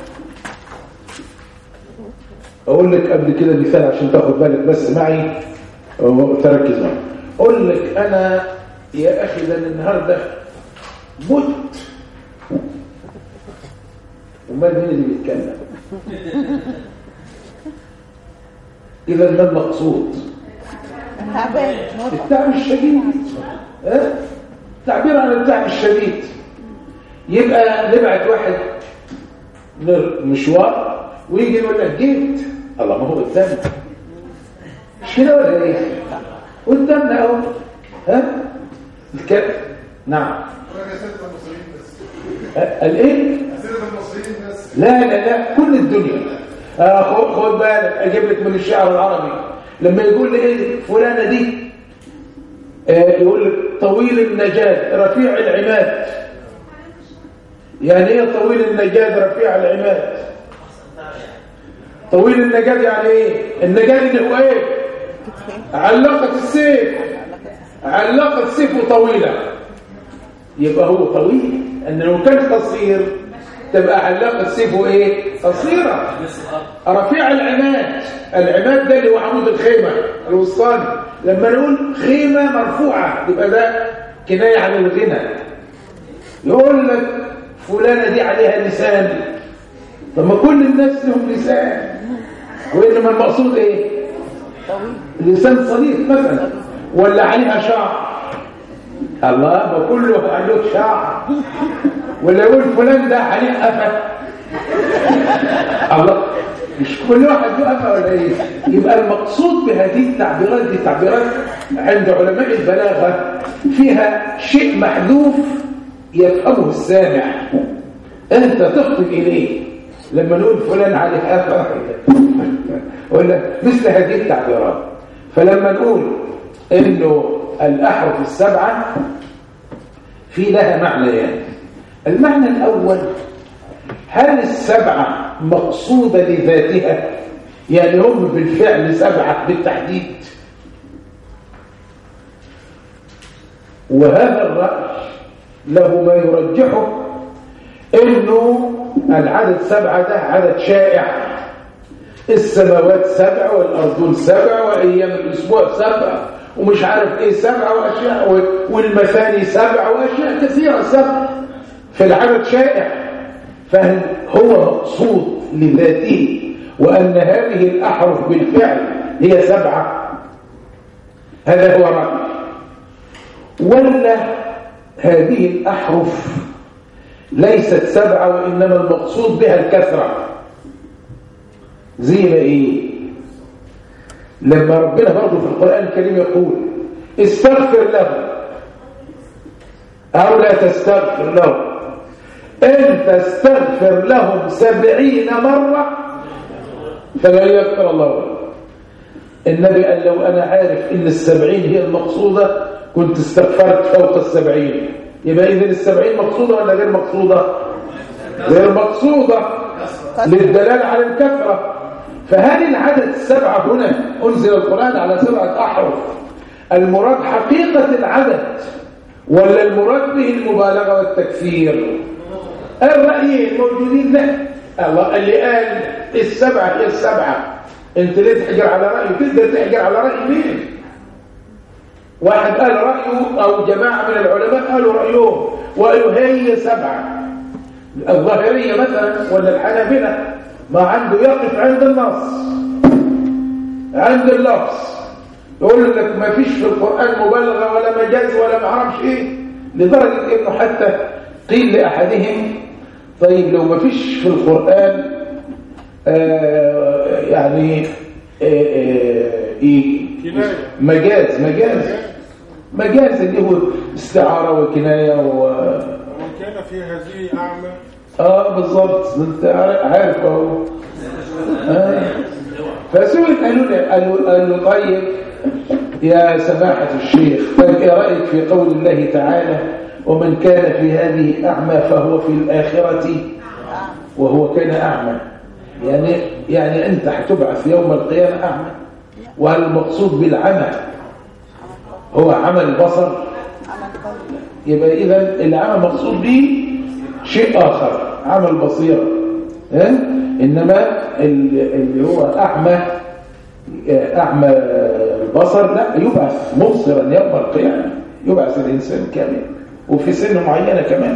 أقول لك قبل كده مثال عشان تاخد بالك بس معي وتركز معي أقول لك أنا يا أخي ده أنا النهاردة مت ومال مين اللي بيتكلم إذا ما المقصود تعبان التعب الشديد ها؟ تعبير عن التعب الشديد يبقى نبعت واحد ن- مشوار ويجي يقول لك جيت الله ما هو قدامنا مش كده ولا ايه قدامنا اهو ها الكلب نعم أ- الايه لا لا لا كل الدنيا آه خد- خد بالك اجيب لك من الشعر العربي لما يقول لي ايه فلانه دي آه يقول لك طويل النجاد رفيع العماد يعني ايه طويل النجاد رفيع العماد طويل النجاد يعني ايه النجاد اللي هو ايه علقت السيف علقت سيفه طويله يبقى هو طويل ان لو كان قصير تبقى علقت سيفه ايه قصيره رفيع العماد العماد ده اللي هو عمود الخيمه الوسطاني لما نقول خيمه مرفوعه يبقى ده كنايه عن الغنى يقول لك فلانه دي عليها لسان طب ما كل الناس لهم لسان وانما المقصود ايه لسان صديق مثلا ولا عليها شعر الله ما كله له شعر ولا يقول فلان ده عليه قفا الله مش كل واحد له قفا ولا ايه يبقى المقصود بهذه التعبيرات دي تعبيرات عند علماء البلاغه فيها شيء محذوف يفهمه السامع انت تخطب اليه لما نقول فلان عليه قفا ولا مثل هذه التعبيرات فلما نقول انه الاحرف السبعه في لها معنيان المعنى الاول هل السبعه مقصوده لذاتها يعني هم بالفعل سبعه بالتحديد وهذا الراي له ما يرجحه انه العدد سبعه ده عدد شائع السماوات سبع والأرضون سبع وأيام الأسبوع سبع ومش عارف إيه سبع وأشياء و- والمثاني سبع وأشياء كثيرة سبع في العدد شائع فهل هو مقصود لذاته وأن هذه الأحرف بالفعل هي سبعة هذا هو رأي ولا هذه الأحرف ليست سبعة وإنما المقصود بها الكثرة زي ما ايه لما ربنا برضه في القرآن الكريم يقول استغفر له أو لا تستغفر له إن تستغفر لهم سبعين مرة فلا يغفر الله له النبي قال لو أنا عارف إن السبعين هي المقصودة كنت استغفرت فوق السبعين يبقى إذن السبعين مقصودة ولا غير مقصودة غير مقصودة للدلالة على الكثرة فهل العدد السبعة هنا أنزل القرآن على سبعة أحرف المراد حقيقة العدد ولا المراد به المبالغة والتكثير الرأيين موجودين لا الله اللي قال السبعة هي السبعة انت ليه تحجر على رأيه تقدر تحجر على رأي مين واحد قال رأيه أو جماعة من العلماء قالوا رأيهم وقالوا هي سبعة الظاهرية مثلا ولا الحنابلة ما عنده يقف عند النص عند اللفظ يقول لك ما فيش في القرآن مبالغة ولا مجاز ولا ما اعرفش ايه لدرجة انه حتى قيل لأحدهم طيب لو ما فيش في القرآن آه يعني آه آه إيه؟ مجاز مجاز مجاز اللي هو استعارة وكناية و... ومن كان في هذه أعمى اه بالظبط انت عارف اهو آه. فسئل قالوا له قالوا قالوا طيب يا سماحة الشيخ طيب ايه رأيك في قول الله تعالى ومن كان في هذه أعمى فهو في الآخرة وهو كان أعمى يعني يعني أنت هتبعث يوم القيامة أعمى وهل المقصود بالعمى هو عمى البصر عمل قلبي يبقى إذا العمى مقصود به شيء آخر عمى البصيرة ها؟ إنما ال- اللي هو أعمى أعمى البصر لا يبعث مبصرا يوم القيامة يبعث الإنسان كامل وفي سن معينة كمان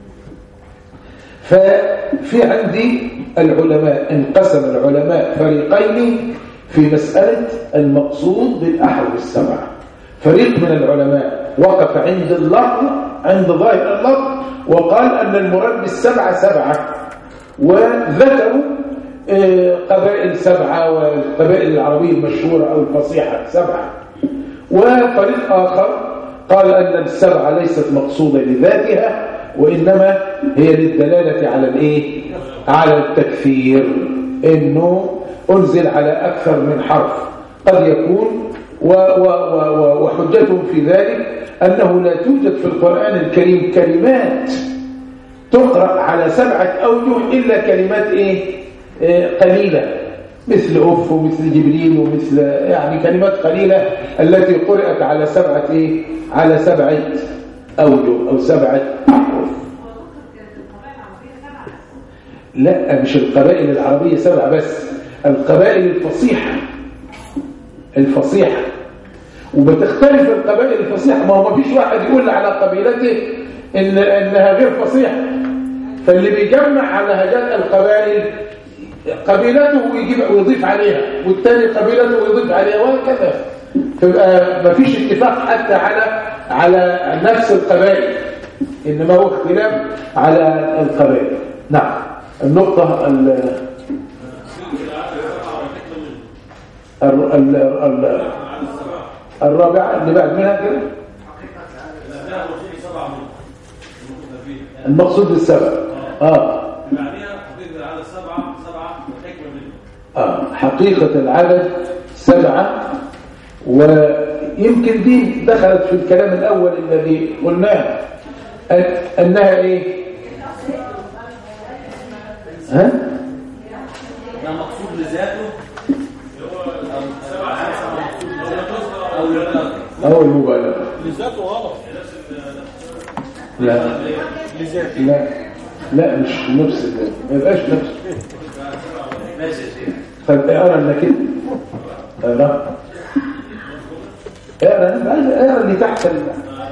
ففي عندي العلماء انقسم العلماء فريقين في مسألة المقصود بالأحرف السبعة فريق من العلماء وقف عند اللفظ عند ظاهر اللفظ وقال أن المراد بالسبعة سبعة وذكروا آه، قبائل سبعة والقبائل العربية المشهورة أو الفصيحة سبعة وفريق آخر قال أن السبعة ليست مقصودة لذاتها وإنما هي للدلالة على الإيه؟ على التكثير إنه أنزل على أكثر من حرف قد يكون و و و و وحجتهم في ذلك أنه لا توجد في القرآن الكريم كلمات تقرأ على سبعة أوجه إلا كلمات إيه؟ إيه قليلة مثل أف ومثل جبريل ومثل يعني كلمات قليلة التي قرأت على سبعة إيه؟ على سبعة أوجه أو سبعة أحرف لا مش القبائل العربية سبعة بس القبائل الفصيحة الفصيحة وبتختلف القبائل الفصيحة ما هو ما فيش واحد يقول على قبيلته إن إنها غير فصيحة فاللي بيجمع على هجات القبائل قبيلته ويجيب ويضيف عليها والتاني قبيلته ويضيف عليها وهكذا فيبقى ما فيش اتفاق حتى على على نفس القبائل إنما هو اختلاف على القبائل نعم النقطة ال ال- ال- ال- الرابعة اللي بعد منها كده لا وصول سبع منهم الموجودة فيه المقصود بالسبب اه بعدها حقيقة على سبعة سبعة والحكمة منهم آه. حقيقة العدد سبعة ويمكن دي دخلت في الكلام الأول الذي قلناه أن- أنها إيه ها ده مقصود لذاته او للغرض أو المبالغة لذاته غلط لا لذاته لا لا مش نفس ده ما يبقاش نفس ماشي يا شيخ طب اقرا انك كده اقرا اقرا انا عايز اقرا اللي تحت ال...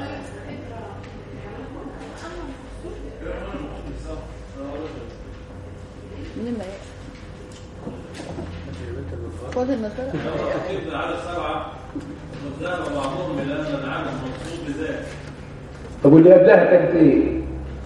مين ما خد النصارى حقيقة على سبعة وذهب بعضهم إلى أن العدد مقصود بذاته طب واللي قبلها كانت ايه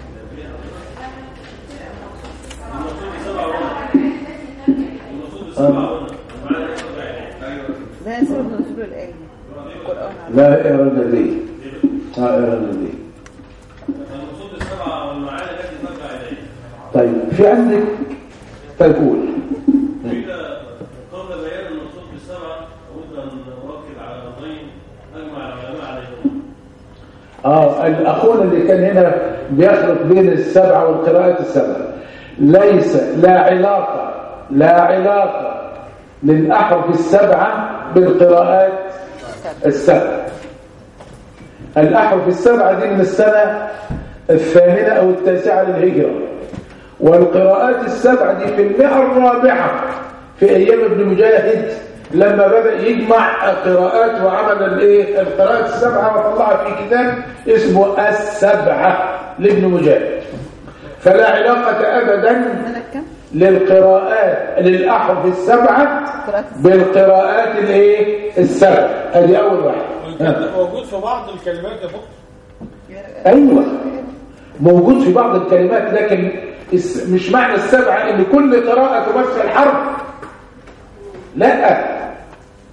المقصود بسبعة هنا ومعنى سبعة ده سبب نزول الآية القرآن على لا اقرا الذي اه اقرا الذي المقصود بالسبعة والمعاني التي ترجع إليه طيب في عندك طيب قول قيل قبل بيان المقصود بالسبعة أود أن أؤكد على أمرين أجمع العلماء عليهم اه الاخونا اللي كان هنا بيخلط بين السبعه والقراءات السبعه ليس لا علاقه لا علاقه للاحرف السبعه بالقراءات السبعه الاحرف السبعه دي من السنه الثامنه او التاسعه للهجره والقراءات السبعه دي في المئه الرابعه في ايام ابن مجاهد لما بدا يجمع القراءات وعمل الايه القراءات السبعه وطلعها في كتاب اسمه السبعه لابن مجاهد فلا علاقه ابدا سنة كم؟ للقراءات للاحرف السبعه قراءة السبعة. بالقراءات الايه السبعه ادي اول واحد والكلام ده موجود في بعض الكلمات يا دكتور ايوه موجود في بعض الكلمات لكن الس- مش معنى السبعه ان كل قراءه تمثل حرف لا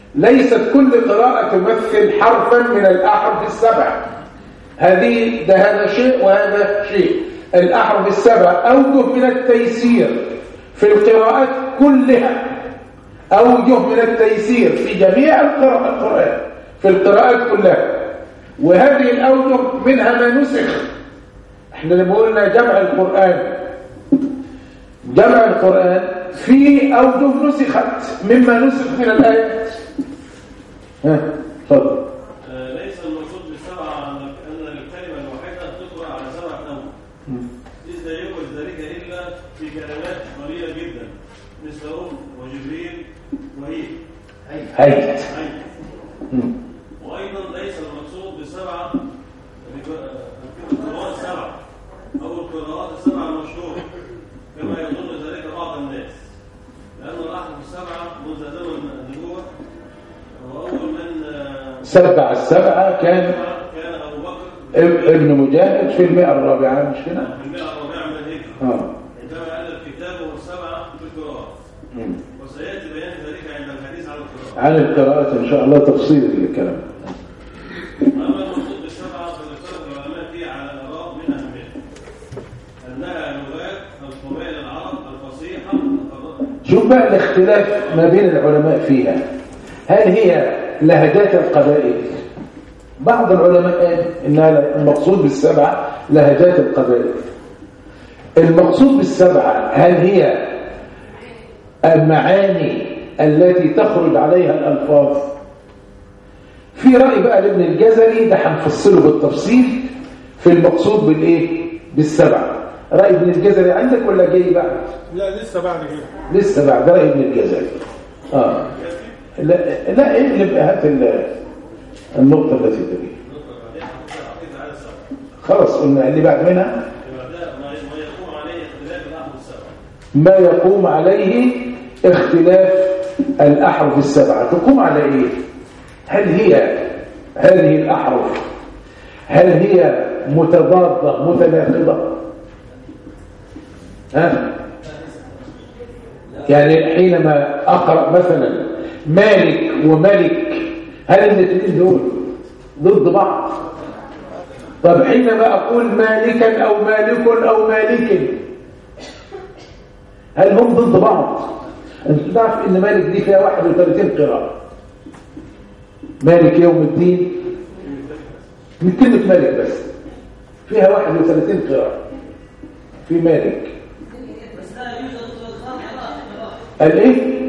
ليست كل قراءة تمثل حرفا من الأحرف السبع هذه ده هذا شيء وهذا شيء الأحرف السبع أوجه من التيسير في القراءات كلها أوجه من التيسير في جميع القراء القرآن في القراءات كلها وهذه الأوجه منها ما نسخ احنا لما قلنا جمع القرآن جمع القرآن في أوجه نسخت مما نسخ من الآيات ها تفضل آه، ليس المقصود بالسبعة أن أن الكلمة الواحدة تقرأ على سبعة أوجه إذ لا يوجد ذلك إلا في كلمات قليلة جدا مثل أم وجبريل وهي هيت أي وأيضا ليس المقصود بالسبعة القراءات السبعة أو القراءات السبعة المشهورة كما يظن ذلك بعض الناس لأن الأحرف السبعة منذ زمن النبوة وأول من آه، سبع السبعة كان كان أبو بكر اب- ابن مجاهد في المئة الرابعة مش كده؟ في المئة الرابعة من الهجرة اه عندما ألف كتابه السبعة في القراءات مم. وسيأتي بيان ذلك عند الحديث عن القراءات عن القراءات إن شاء الله تفصيل الكلام أما المقصود بالسبعة فاختلف العلماء فيه على الآراء من أهمها أنها لغات القبائل العرب الفصيحة الفضاء شوف بقى الاختلاف ما بين العلماء فيها هل هي لهجات القبائل بعض العلماء قال انها المقصود بالسبعه لهجات القبائل المقصود بالسبعه هل هي المعاني التي تخرج عليها الالفاظ في راي بقى لابن الجزري ده هنفصله بالتفصيل في المقصود بالايه بالسبعه راي ابن الجزري عندك ولا جاي بعد لا لسه بعد كده لسه بعد رأي ابن الجزري اه لا لا اقلب هات ال- النقطة التي تليها خلاص قلنا اللي بعد منها بعدها ما ما يقوم عليه اختلاف الأحرف السبعة ما يقوم عليه اختلاف الأحرف السبعة تقوم على ايه هل هي هذه الأحرف هل هي متضادة متناقضة ها يعني حينما أقرأ مثلا مالك وملك هل الاثنين دول ضد بعض طب حينما أقول مالكا أو مالك أو مالك هل هم ضد بعض انت تعرف ان مالك دي فيها 31 قراءة مالك يوم الدين من كلمة مالك بس فيها 31 قراءة في مالك قال ايه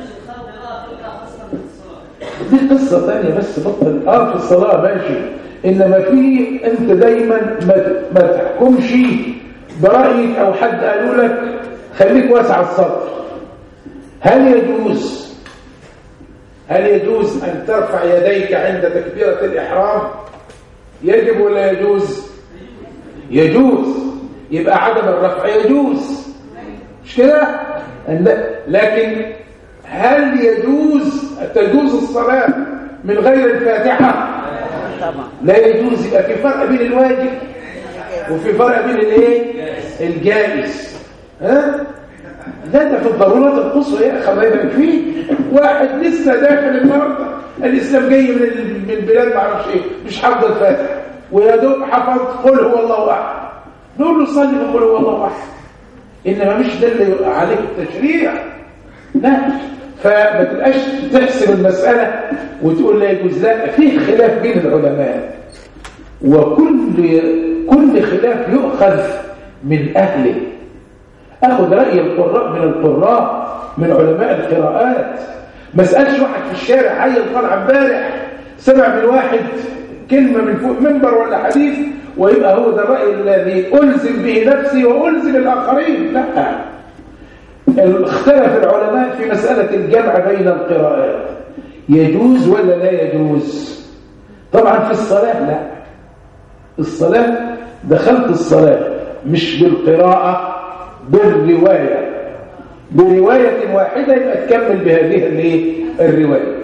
دي قصة تانية بس بطل اه في الصلاة ماشي انما في انت دايما ما, ما تحكمش برأيك او حد قالوا لك خليك واسع الصدر هل يجوز هل يجوز ان ترفع يديك عند تكبيرة الاحرام يجب ولا يجوز يجوز يبقى عدم الرفع يجوز مش كده لا- لكن هل يجوز تجوز الصلاة من غير الفاتحة طبعا لا يجوز يبقى في فرق بين الواجب وفي فرق بين الايه الجائز ها لا ده في الضرورات القصوى يا اخي الله يبارك فيك واحد لسه داخل النهارده الاسلام جاي من ال- من بلاد ما اعرفش ايه مش حافظ الفاتحه ويا دوب حفظ قل هو الله احد نقول له صلي بقول هو الله احد انما مش ده اللي عليك التشريع لا فما تبقاش تحسب المساله وتقول لا يجوز لا في خلاف بين العلماء وكل كل خلاف يؤخذ من اهله اخذ راي القراء من القراء من علماء القراءات ما اسالش واحد في الشارع عيل طالع امبارح سمع من واحد كلمه من فوق منبر ولا حديث ويبقى هو ده الراي الذي الزم به نفسي والزم الاخرين لا اختلف العلماء في مساله الجمع بين القراءات يجوز ولا لا يجوز طبعا في الصلاه لا الصلاه دخلت الصلاه مش بالقراءه بالروايه بروايه واحده يبقى تكمل بهذه الايه الروايه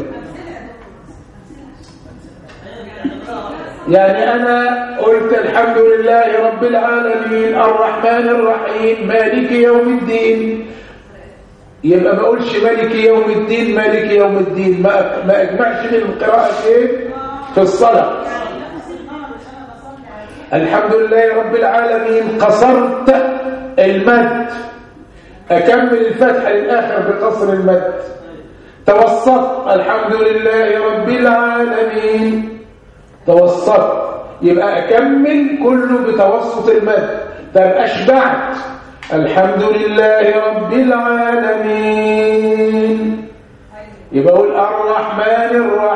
يعني أنا قلت الحمد لله رب العالمين الرحمن الرحيم مالك يوم الدين يبقى ما اقولش مالك يوم الدين مالك يوم الدين ما ما اجمعش بين القراءه ايه في الصلاه الحمد لله رب العالمين قصرت المد اكمل الفتحه للاخر بقصر المد توسط الحمد لله رب العالمين توسط يبقى اكمل كله بتوسط المد طب اشبعت الحمد لله رب العالمين يبقى اقول الرحمن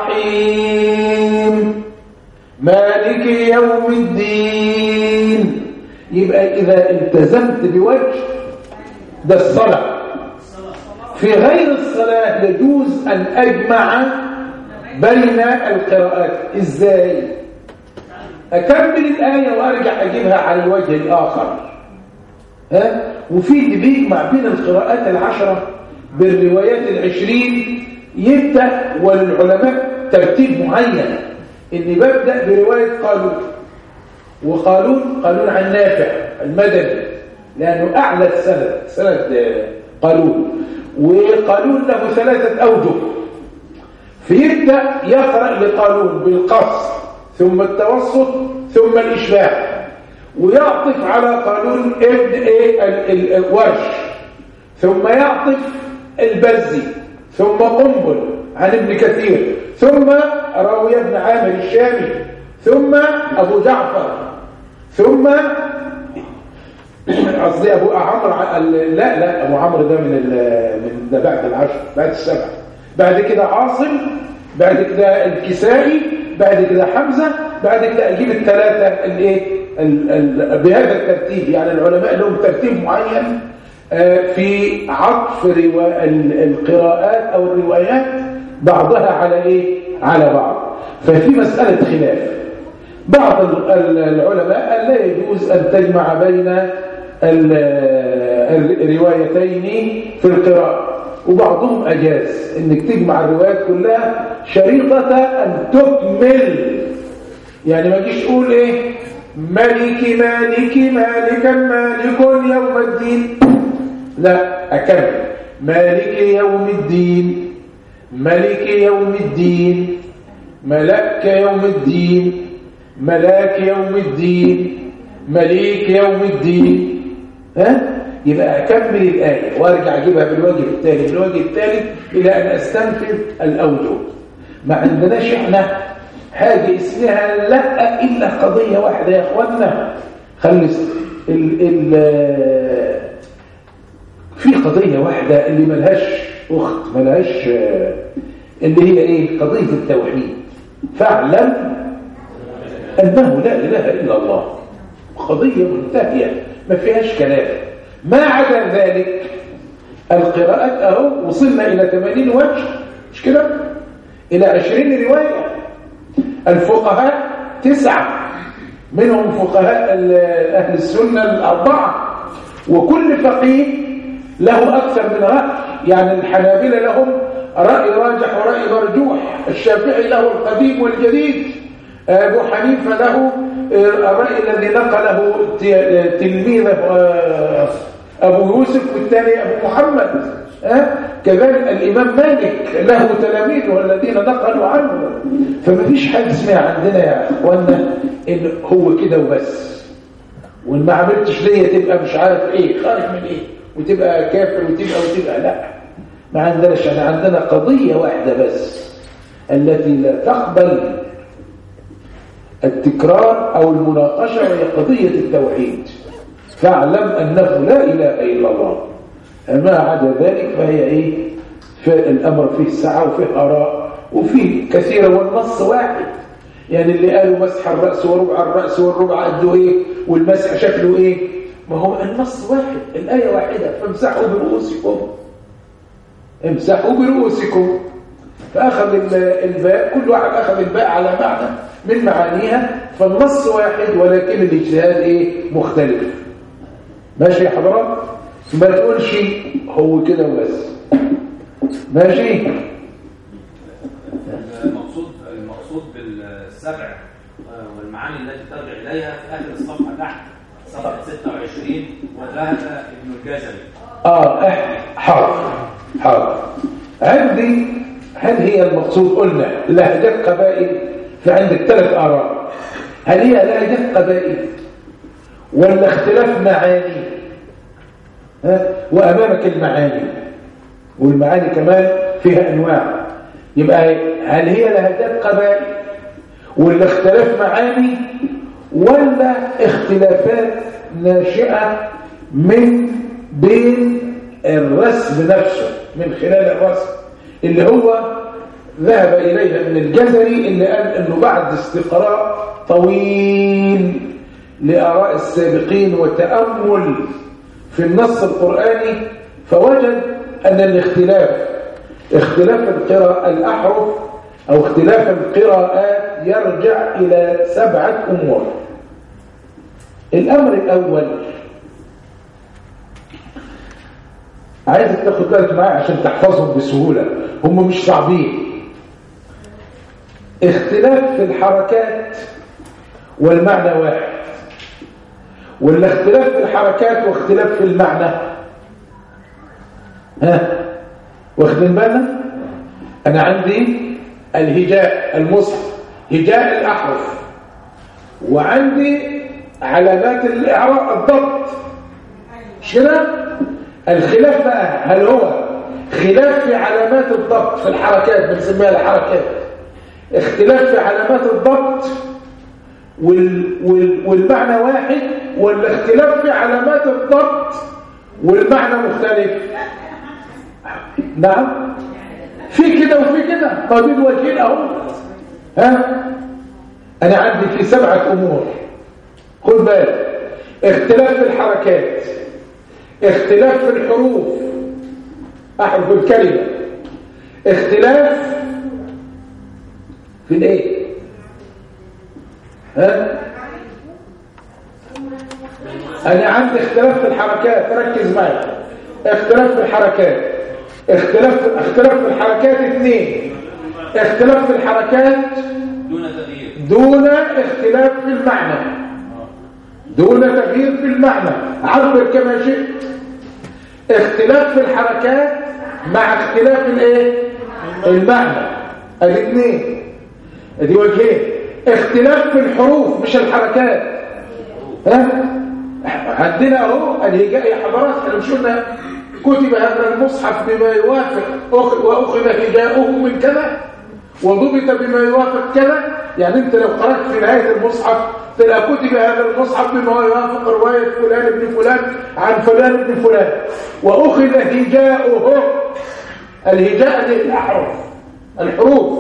الرحيم مالك يوم الدين يبقى اذا التزمت بوجه ده الصلاه في غير الصلاه يجوز ان اجمع بين القراءات ازاي اكمل الايه وارجع اجيبها على الوجه الاخر ها وفي اللي بيجمع بين القراءات العشرة بالروايات العشرين يبدأ والعلماء ترتيب معين إني ببدأ برواية قالون وقالون قالون عن نافع المدني لأنه أعلى السند سند قالون وقالون له ثلاثة أوجه فيبدأ يقرأ لقالون بالقصر ثم التوسط ثم الإشباع ويعطف على قانون ابن ايه الورش ثم يعطف البزي ثم قنبل عن ابن كثير ثم راوي ابن عامر الشامي ثم ابو جعفر ثم قصدي ابو عمرو لا لا ابو عمرو ده من من ده بعد العشر بعد السبع بعد كده عاصم بعد كده الكسائي بعد كده حمزه بعد كده اجيب الثلاثه الايه بهذا الترتيب يعني العلماء لهم ترتيب معين في عطف القراءات أو الروايات بعضها على إيه؟ على بعض ففي مسألة خلاف بعض العلماء لا يجوز أن تجمع بين الروايتين في القراءة وبعضهم أجاز أنك تجمع الروايات كلها شريطة أن تكمل يعني ما تجيش تقول إيه ملك مالك مالكا مالك يوم الدين لا أكمل مالك يوم الدين ملك يوم الدين ملك يوم الدين ملاك يوم الدين مليك يوم الدين ها يبقى أكمل الآية وارجع أجيبها بالوجه الثاني بالوجه الثالث إلى أن أستنفذ الأوجه ما عندناش إحنا حاجة اسمها لا إلا قضية واحدة يا أخوانا خلي ال ال في قضية واحدة اللي ملهاش أخت ملهاش اللي هي إيه قضية التوحيد فاعلم أنه لا إله إلا الله قضية منتهية ما فيهاش كلام ما عدا ذلك القراءات أهو وصلنا إلى 80 وجه مش كده إلى 20 رواية الفقهاء تسعة منهم فقهاء أهل السنة الأربعة وكل فقيه له أكثر من رأي يعني الحنابلة لهم رأي راجح ورأي مرجوح الشافعي له القديم والجديد أبو حنيفة له الرأي الذي نقله تلميذه أبو يوسف والثاني أبو محمد أه؟ كذلك الإمام مالك له تلاميذه الذين نقلوا عنه فما فيش حاجة اسمها عندنا يا أخوانا إن هو كده وبس وإن ما عملتش ليا تبقى مش عارف إيه خارج من إيه وتبقى كافر وتبقى وتبقى لا ما عندناش أنا عندنا قضية واحدة بس التي لا تقبل التكرار أو المناقشة وهي قضية التوحيد فاعلم أنه لا إله إلا الله ما عدا ذلك فهي إيه الأمر فيه سعة وفيه آراء وفيه كثيرة والنص واحد يعني اللي قالوا مسح الرأس وربع الرأس والربع قده إيه والمسح شكله إيه ما هو النص واحد الآية واحدة فامسحوا برؤوسكم امسحوا برؤوسكم فأخذ الباء كل واحد أخذ الباء على معنى من معانيها فالنص واحد ولكن الاجتهاد إيه مختلف ماشي يا حضرات ما تقولش هو كده وبس ماشي المقصود المقصود بالسبع والمعاني التي ترجع اليها في اخر الصفحه تحت صفحه 26 وذهب ابن الجزري اه حاضر حاضر عندي هل هي المقصود قلنا لهجات قبائل في عندك ثلاث آراء هل هي لهجات قبائل ولا اختلاف معاني ها؟ وأمامك المعاني والمعاني كمان فيها أنواع يبقى هل هي لهجات قبائل ولا اختلاف معاني ولا اختلافات ناشئة من بين الرسم نفسه من خلال الرسم اللي هو ذهب إليها من الجزري اللي قال أنه بعد استقراء طويل لآراء السابقين وتأمل في النص القرآني فوجد أن الاختلاف اختلاف القراءة الأحرف أو اختلاف القراءات يرجع إلى سبعة أمور الأمر الأول عايزك تاخد بالك معايا عشان تحفظهم بسهولة هم مش صعبين اختلاف في الحركات والمعنى واحد ولا اختلاف في الحركات واختلاف في المعنى ها واخدين بالنا انا عندي الهجاء المصحف هجاء الاحرف وعندي علامات الاعراب الضبط مش كده الخلاف بقى هل هو خلاف في علامات الضبط في الحركات بنسميها الحركات اختلاف في علامات الضبط وال وال والمعنى واحد ولا اختلاف في علامات الضبط والمعنى مختلف نعم في كده وفي كده طبيب وكيل اهو ها انا عندي في سبعه امور خد بالك اختلاف في الحركات اختلاف في الحروف احرف الكلمه اختلاف في الايه ها انا عندي اختلاف في الحركات ركز معي اختلاف في الحركات اختلاف في اختلاف في الحركات اثنين اختلاف في الحركات دون تغيير دون اختلاف في المعنى دون تغيير في المعنى عبر كما شئت اختلاف في الحركات مع اختلاف الايه المعنى الاثنين ادي وجهين اختلاف في الحروف مش الحركات ها عندنا اهو الهجاء يا حضرات احنا مش قلنا كتب هذا المصحف بما يوافق أخ- واخذ هجاؤه من كذا وضبط بما يوافق كذا يعني انت لو قرات في نهايه المصحف تلاقي كتب هذا المصحف بما يوافق روايه فلان ابن فلان عن فلان ابن فلان واخذ هجاؤه الهجاء للاحرف الحروف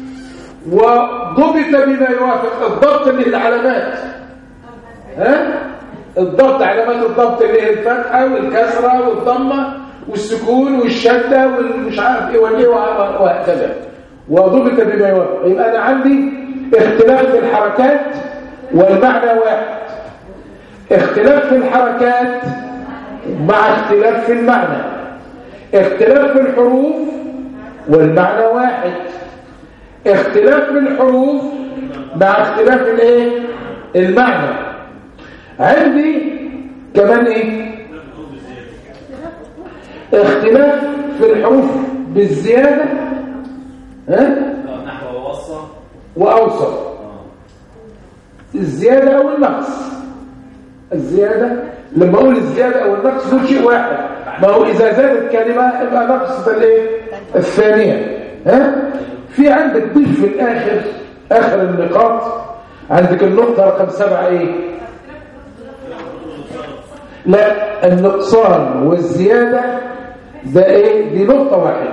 وضبط بما يوافق الضبط اللي هي العلامات ها الضبط علامات الضبط اللي هي الفتحه والكسره والضمه والسكون والشده والمش عارف ايه والايه وه- وهكذا وضبط بما يوافق يبقى انا عندي اختلاف في الحركات والمعنى واحد اختلاف في الحركات مع اختلاف في المعنى اختلاف في الحروف والمعنى واحد اختلاف في الحروف مع اختلاف الايه المعنى عندي كمان ايه اختلاف في الحروف بالزيادة ها نحو ووصى واوسط الزيادة او النقص الزيادة لما اقول الزيادة او النقص دول شيء واحد ما هو اذا زادت كلمة يبقى نقص الايه الثانية ها في عندك ضيف في الاخر اخر النقاط عندك النقطة رقم سبعة ايه لا النقصان والزيادة ده ايه دي نقطة واحدة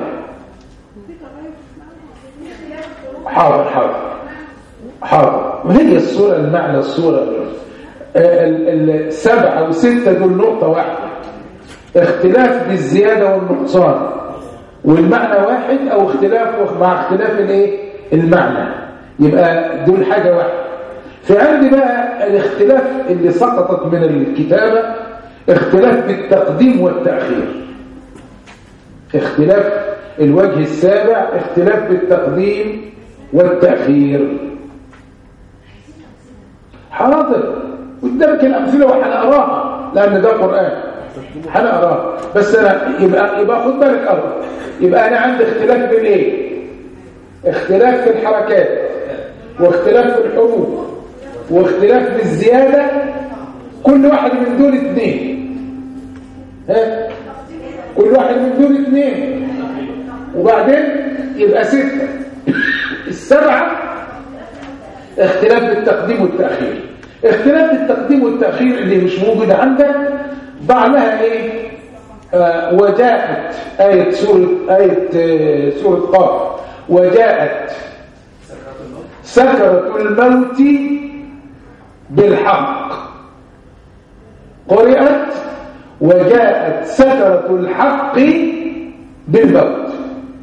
حاضر حاضر حاضر وهي الصورة المعنى الصورة آه، ال- السبعة وستة دول نقطة واحدة اختلاف بالزيادة والنقصان والمعنى واحد او اختلاف مع اختلاف الايه المعنى يبقى دول حاجة واحدة في عندي بقى الاختلاف اللي سقطت من الكتابة اختلاف بالتقديم والتأخير اختلاف الوجه السابع اختلاف بالتقديم والتأخير حاضر قدامك الأمثلة وهنقراها لأن ده قرآن هنقراه بس انا يبقى يبقى خد بالك ارى يبقى انا عندي اختلاف في الايه اختلاف في الحركات واختلاف في الحروف واختلاف في الزياده كل واحد من دول اثنين ها كل واحد من دول اثنين وبعدين يبقى ستة السبعة اختلاف بالتقديم والتأخير اختلاف بالتقديم والتأخير اللي مش موجود عندك ضع لها ايه آه وجاءت آية سورة آية آه سورة قاف وجاءت سكرة الموت بالحق قرأت وجاءت سكرة الحق بالموت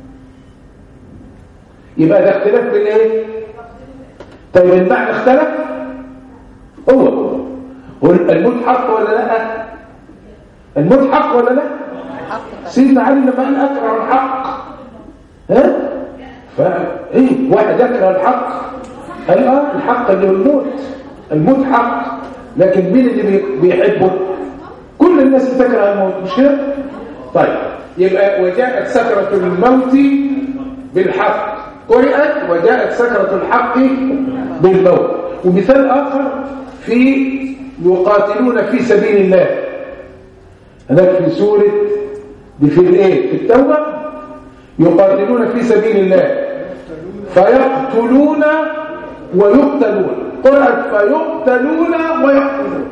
يبقى ده اختلاف بالايه طيب المعنى اختلف هو هو هو الموت حق ولا لا الموت حق ولا لا سيدنا علي لما قال اكره الحق ها فايه واحد يكره الحق قال اه الحق اللي هو الموت الموت حق لكن مين اللي بي- بيحبه كل الناس بتكره الموت مش كده طيب يبقى وجاءت سكرة الموت بالحق قرأت وجاءت سكرة الحق بالموت ومثال آخر في يقاتلون في سبيل الله هناك في سورة دي في الايه في التوبة يقاتلون في سبيل الله فيقتلون ويقتلون قرأت فيقتلون ويقتلون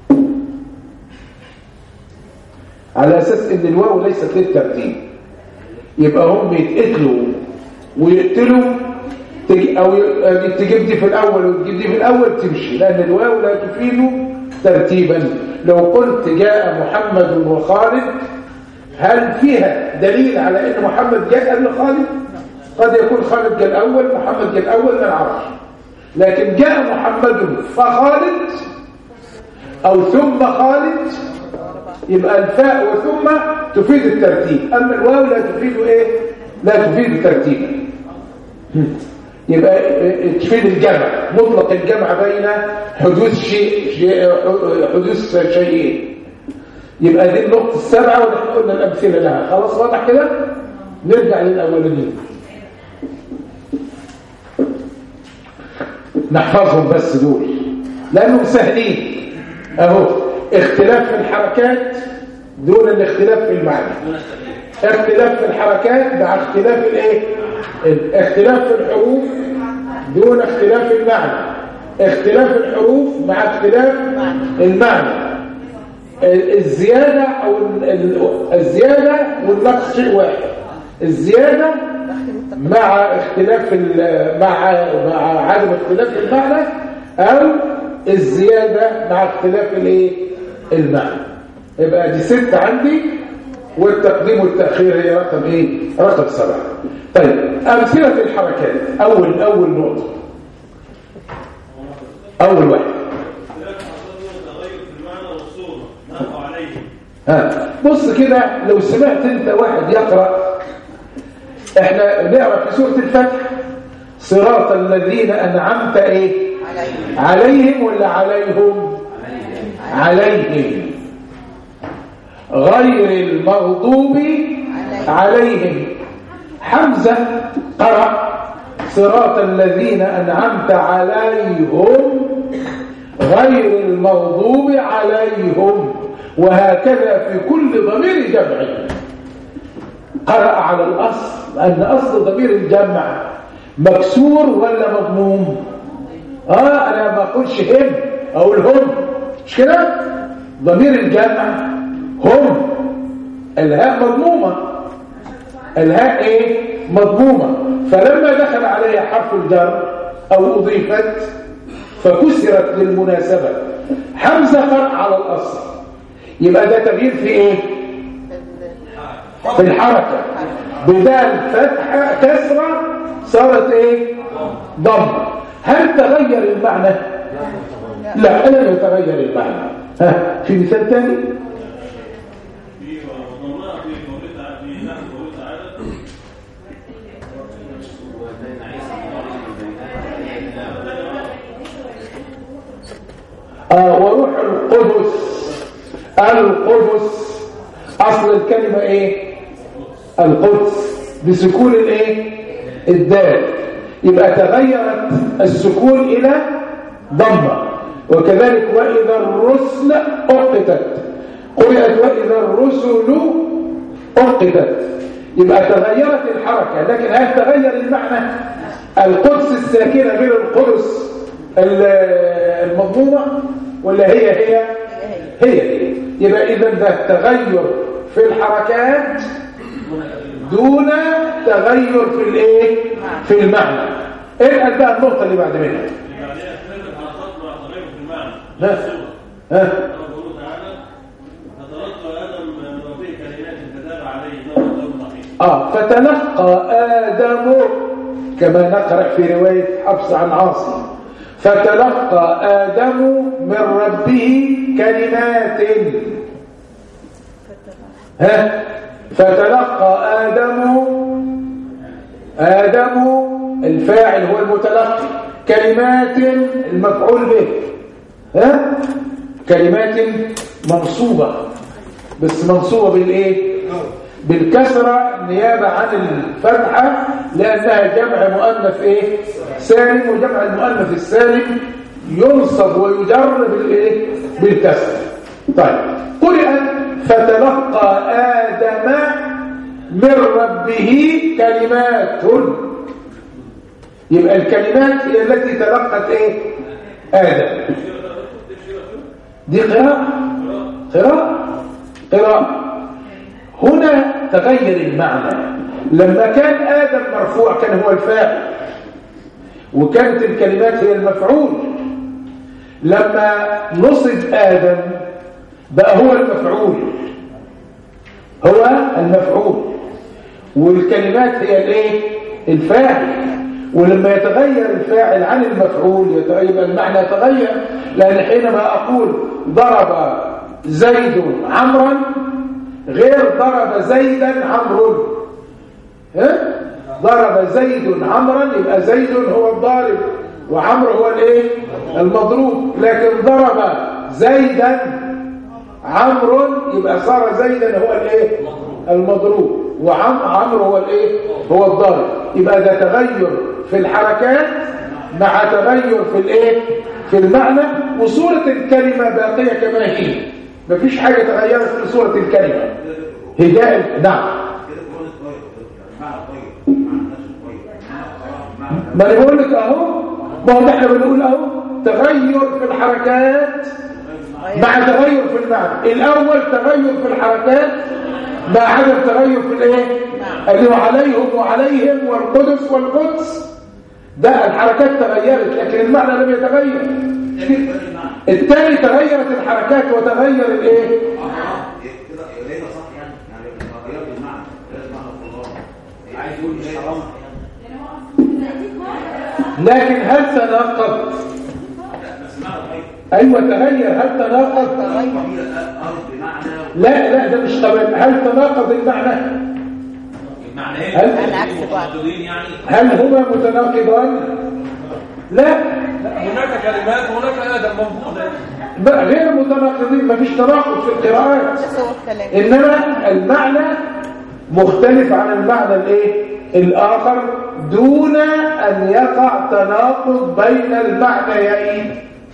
على أساس إن الواو ليست للترتيب يبقى هم يتقتلوا ويقتلوا تج- أو ي- تجيب دي في الأول وتجيب دي في الأول تمشي لأن الواو لا تفيد ترتيبا لو قلت جاء محمد وخالد هل فيها دليل على أن محمد جاء قبل خالد قد يكون خالد جاء الأول محمد جاء الأول ما نعرفش لكن جاء محمد فخالد أو ثم خالد يبقى الفاء وثم تفيد الترتيب أما الواو لا تفيد إيه لا تفيد ترتيبا يبقى تفيد الجمع مطلق الجمع بين حدوث شيء شيء- حدوث شيئين يبقى دي النقطة السابعة ونحن قلنا الأمثلة لها خلاص واضح كده نرجع للأولانيين نحفظهم بس دول لأنهم سهلين أهو اختلاف في الحركات دون الاختلاف في المعنى اختلاف في الحركات مع اختلاف الايه اختلاف في الحروف دون اختلاف المعنى اختلاف الحروف مع اختلاف المعنى ال- الزيادة أو ال- ال- الزيادة والنقص شيء واحد الزيادة مع اختلاف ال- مع مع عدم اختلاف المعنى أو الزيادة مع اختلاف الايه المعنى يبقى دي ست عندي والتقديم والتأخير هي رقم ايه رقم سبعة طيب أمثلة الحركات أول أول نقطة أول واحد اختلاف حصل تغير في المعنى والصورة نقع عليه ها بص كده لو سمعت انت واحد يقرأ احنا نقرأ في سورة الفتح صراط الذين أنعمت ايه عليهم عليهم ولا عليهم عليهم غير المغضوب عليهم حمزة قرأ صراط الذين أنعمت عليهم غير المغضوب عليهم وهكذا في كل ضمير جمع قرأ على الأصل لأن أصل ضمير الجمع مكسور ولا مضموم اه انا ما اقولش هم اقول هم مش كده ضمير الجمع هم الهاء مضمومه الهاء ايه مضمومه فلما دخل عليها حرف الجر او اضيفت فكسرت للمناسبه حمزه قرأ على الاصل يبقى ده تغيير في ايه في الحركه بدال فتحه كسره صارت ايه ضمه هل تغير المعنى لا لم يتغير المعنى ها في مثال ثاني في وضمناها في قوله تعالى في نحو قوله تعالى وبين عيسى ومريم وبين آه وروح القدس القدس اصل الكلمة ايه القدس بسكون الايه الدال يبقى تغيرت السكون الى ضمه وكذلك واذا الرسل اقتت قرئت واذا الرسل اقتت يبقى تغيرت الحركه لكن هل تغير المعنى القدس الساكنه غير القدس ال- المضمومه ولا هي هي هي هي يبقى اذا ده تغير في الحركات دون تغير في الايه في المعنى ايه بقى النقطه اللي بعد منها يعني اختلاف الحركات مع تغير في المعنى ها ها كما قوله تعالى فتلقى ادم من ربه كلمات فتاب عليه انه تواب رحيم اه فتلقى ادم كما نقرا في روايه حفص عن عاصم فتلقى ادم من ربه كلمات ها فتلقى آدم آدم الفاعل هو المتلقي كلمات المفعول به ها كلمات منصوبة بس منصوبة بالإيه بالكسرة نيابة عن الفتحة لأنها جمع مؤنث إيه سالم وجمع المؤنث السالم ينصب ويجر بالإيه بالكسر طيب قرئت فتلقى آدم من ربه كلمات يبقى الكلمات هي التي تلقت ايه آدم دي قراءة قراءة قراءة هنا تغير المعنى لما كان آدم مرفوع كان هو الفاعل وكانت الكلمات هي المفعول لما نصب آدم بقى هو المفعول هو المفعول والكلمات هي الايه الفاعل ولما يتغير الفاعل عن المفعول يبقى المعنى يتغير لان حينما اقول ضرب زيد عمرا غير ضرب زيدا عمرو ها ضرب زيد عمرا يبقى زيد هو الضارب وعمرو هو الايه المضروب لكن ضرب زيدا عمرو يبقى صار زيدا هو الايه المضروب وعمرو هو الايه هو الضارب يبقى ده تغير في الحركات مع تغير في الايه في المعنى وصورة الكلمة باقية كما هي مفيش حاجة تغيرت في صورة الكلمة هجاء نعم كده كمان اتغير المعنى اتغير المعنى نفسه اتغير ما انا بقول لك اهو ما هو احنا بنقول اهو تغير في الحركات مع تغير في المعنى الاول تغير في الحركات مع عدم تغير في الايه اللي هو عليهم وعليهم والقدس والقدس ده الحركات تغيرت لكن المعنى لم يتغير الثاني تغيرت الحركات وتغير الايه كده ليه ده صح يعني يعني غيرت المعنى لازم معنى الله عايز يقول مش حرام لكن هل تناقض بس معنى اتغير ايوه تغير هل تناقض قبيل الارض بمعنى لا لا ده مش طبيعي هل تناقض المعنى المعنى هل- ايه العكس بعض. متضادين يعني هل هما متناقضان لا هناك كلمات وهناك ادم موجوده بقى غير متناقضين مفيش تناقض في القراءات بس هو الكلام انما المعنى مختلف عن المعنى الايه الاخر دون ان يقع تناقض بين المعنيين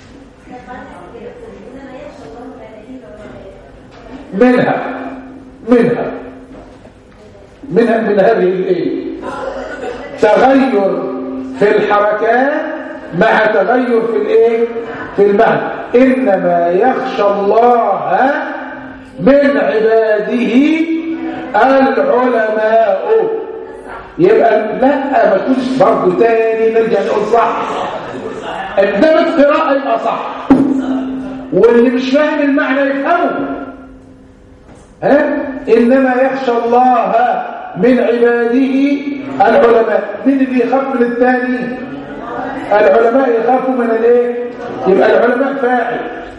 منها منها منها من هذه الايه تغير في الحركات مع تغير في الايه في المعنى انما يخشى الله من عباده العلماء يبقى لا ما تقولش برضه تاني نرجع نقول صح قدامت قراءة يبقى صح واللي مش فاهم المعنى يفهمه ها انما يخشى الله من عباده العلماء مين اللي يخاف من الثاني العلماء يخافوا من الايه يبقى العلماء فاعل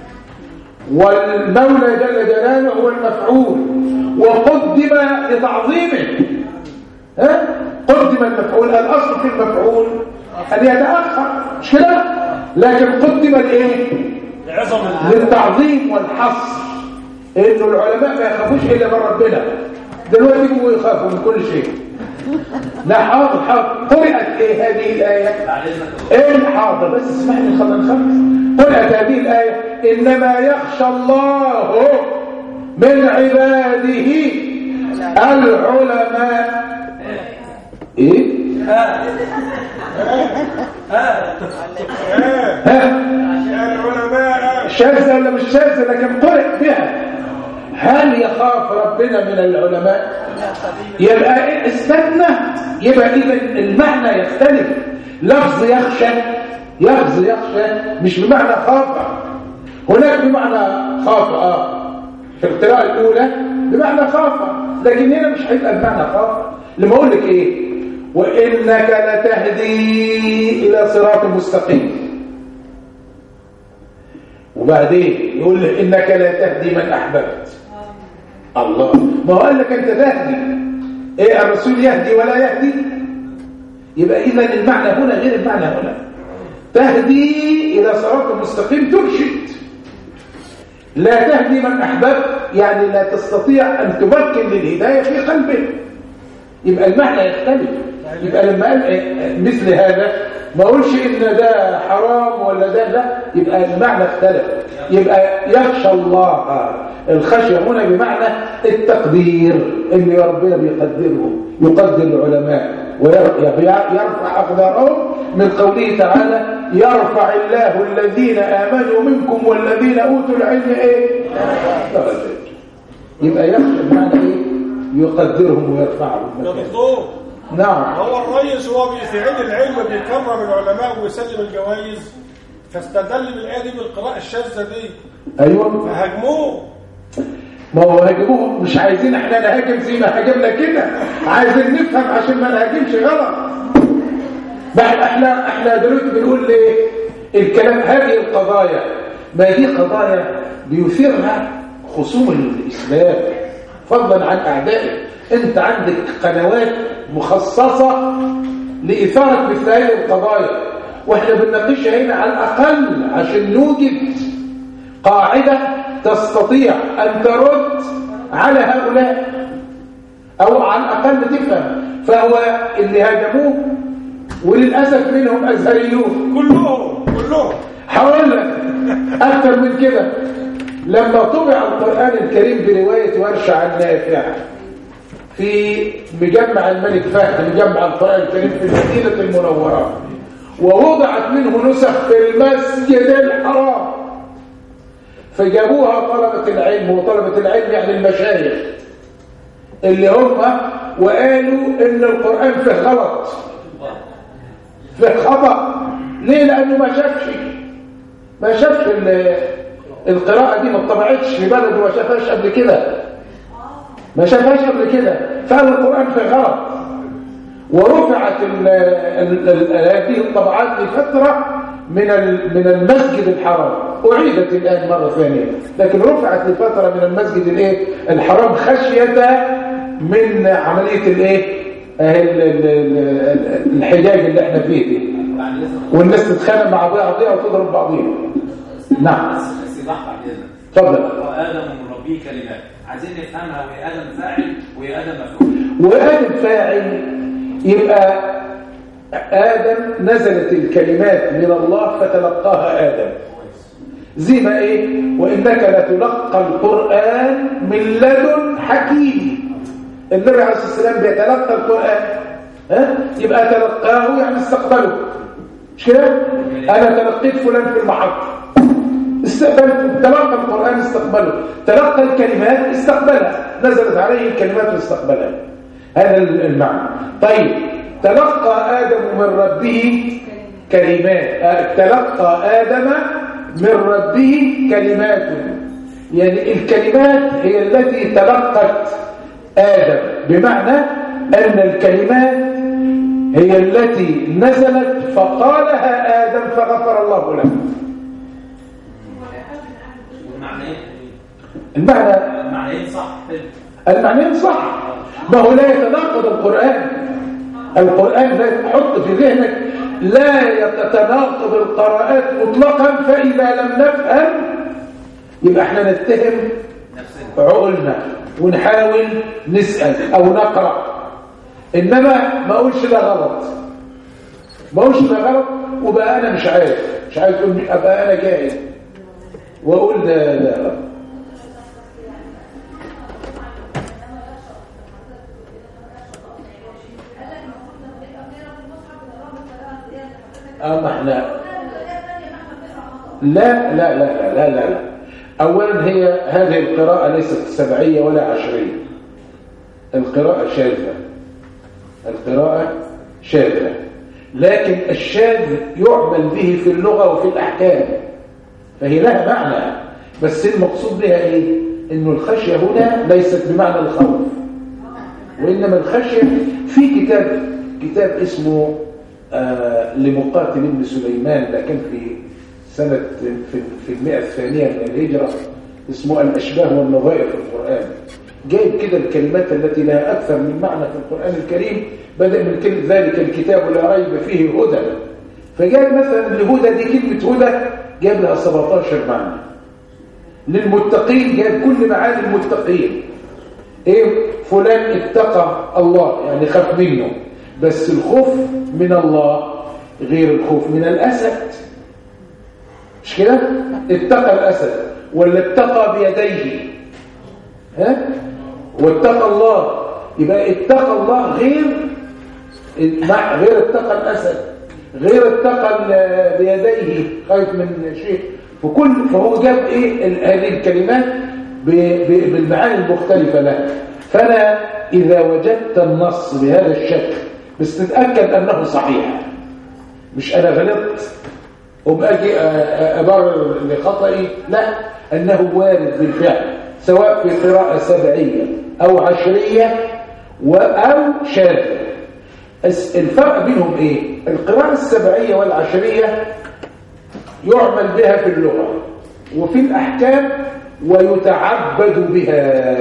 والمولى جل جلاله هو المفعول وقدم لتعظيمه ها قدم المفعول الاصل في المفعول ان يتاخر مش كده لكن قدم الايه عظم للتعظيم والحصر انه العلماء ما يخافوش الا من ربنا دلوقتي بقوا يخافوا من كل شيء لا حاضر حاضر قرأت ايه هذه الآية بعد اذنك ايه حاضر بس اسمعني خلينا نخلص قرأت هذه الآية إنما يخشى الله من عباده العلماء ايه ها العلماء شاذة ولا مش شاذة لكن قرأ بها هل يخاف ربنا من العلماء يبقى إيه استنى يبقى إذا المعنى يختلف لفظ يخشى لفظ يخشى مش بمعنى خاف هناك بمعنى خاف اه في القراءة الأولى بمعنى خاف لكن هنا مش هيبقى بمعنى خاف لما أقول لك إيه وإنك لتهدي إلى صراط مستقيم وبعدين يقول له إنك لا تهدي من أحببت الله ما هو قال لك أنت تهدي إيه الرسول يهدي ولا يهدي يبقى إذا المعنى هنا غير المعنى هنا تهدي إلى صراط مستقيم ترشد لا تهدي من أحببت يعني لا تستطيع أن تمكن للهداية في قلبه يبقى المعنى يختلف يبقى لما قال إيه مثل هذا ما اقولش ان ده حرام ولا ده لا يبقى المعنى اختلف يبقى يخشى الله الخشيه هنا بمعنى التقدير اللي ربنا بيقدرهم يقدر العلماء ويرفع اقدارهم من قوله تعالى يرفع الله الذين امنوا منكم والذين اوتوا العلم ايه درجات يبقى يخشى بمعنى ايه يقدرهم ويرفعهم يا دكتور نعم هو الرئيس هو في عيد العلم بيكرم العلماء ويسلم الجوائز فاستدل بالايه دي بالقراءه الشاذه دي ايوه فهاجموه ما هو هاجموه مش عايزين احنا نهاجم زي ما هاجمنا كده عايزين نفهم عشان ما نهاجمش غلط بقى احنا احنا دلوقتي بنقول ليه الكلام هذه القضايا ما دي قضايا بيثيرها خصوم الاسلام فضلا عن اعدائه انت عندك قنوات مخصصه لاثاره مثل هذه القضايا واحنا بنناقشها هنا على الاقل عشان نوجد قاعده تستطيع ان ترد على هؤلاء او على الاقل تفهم فهو اللي هاجموه وللاسف منهم ازهريون كلهم كلهم هقول لك اكثر من كده لما طبع القران الكريم بروايه ورشه عن نافع في مجمع الملك فهد مجمع القران الكريم في المدينه المنوره ووضعت منه نسخ في المسجد الحرام فجابوها طلبة العلم وطلبة العلم يعني المشايخ اللي هم وقالوا ان القرآن فيه غلط فيه خطأ ليه لانه ما شافش ما شافش القراءة دي ما اتطبعتش في بلده ما شافهاش قبل كده ما شافهاش قبل كده فقال القرآن فيه غلط ورفعت هذه الطبعات لفترة من من المسجد الحرام أعيدت الآن مرة ثانية لكن رفعت لفترة من المسجد الايه الحرام خشية من عملية الايه الحجاج اللي احنا فيه دي والناس تتخانق مع بعضها وتضرب بعضها نعم استيضاح بعد اذنك اتفضل وادم من ربه كلمات عايزين نفهمها وهي ادم فاعل وهي ادم مفعول وآدم فاعل يبقى آدم نزلت الكلمات من الله فتلقاها آدم زي ما ايه وإنك لتلقى القرآن من لدن حكيم النبي عليه الصلاة والسلام بيتلقى القرآن ها؟ يبقى تلقاه يعني استقبله مش كده أنا تلقيت فلان في المحطة استقبل تلقى القرآن استقبله تلقى الكلمات استقبلها نزلت عليه الكلمات واستقبلها هذا المعنى طيب تلقى آدم من ربه كلمات تلقى آدم من ربه كلمات يعني الكلمات هي التي تلقت آدم بمعنى أن الكلمات هي التي نزلت فقالها آدم فغفر الله له والمعنيين المعنى المعنيين صح المعنيين صح ما هو لا يتناقض القرآن القرآن لا تحط في ذهنك لا يتناقض القراءات مطلقا فإذا لم نفهم يبقى احنا نتهم نفسنا عقولنا ونحاول نسأل أو نقرأ إنما ما أقولش ده غلط ما أقولش ده غلط وبقى أنا مش عارف مش عارف أقول أبقى أنا جاهل وأقول ده ده غلط أما احنا لا لا لا لا لا لا, لا. أولا هي هذه القراءة ليست سبعية ولا عشرية القراءة شاذة القراءة شاذة لكن الشاذ يعمل به في اللغة وفي الأحكام فهي لها معنى بس المقصود بها إيه؟ إنه الخشية هنا ليست بمعنى الخوف وإنما الخشية في كتاب كتاب اسمه آه لمقاتل ابن سليمان ده كان في سنة في, في المئة الثانية من الهجرة اسمه الأشباه والنظائر في القرآن جايب كده الكلمات التي لها أكثر من معنى في القرآن الكريم بدأ من كلمة ذلك الكتاب لا ريب فيه هدى فجاب مثلا الهدى دي كلمة هدى جاب لها 17 معنى للمتقين جاب كل معاني المتقين ايه فلان اتقى الله يعني خاف منه بس الخوف من الله غير الخوف من الأسد مش كده اتقى الأسد ولا اتقى بيديه ها واتقى الله يبقى اتقى الله غير مع غير اتقى الأسد غير اتقى بيديه خايف من شيء فكل فهو جاب ايه هذه الكلمات بالمعاني المختلفة لها فأنا إذا وجدت النص بهذا الشكل بس تتأكد أنه صحيح مش أنا غلطت وبأجي أبرر لخطئي لا أنه وارد بالفعل سواء في قراءة سبعية أو عشرية أو شاذة الفرق بينهم إيه؟ القراءة السبعية والعشرية يعمل بها في اللغة وفي الأحكام ويتعبد بها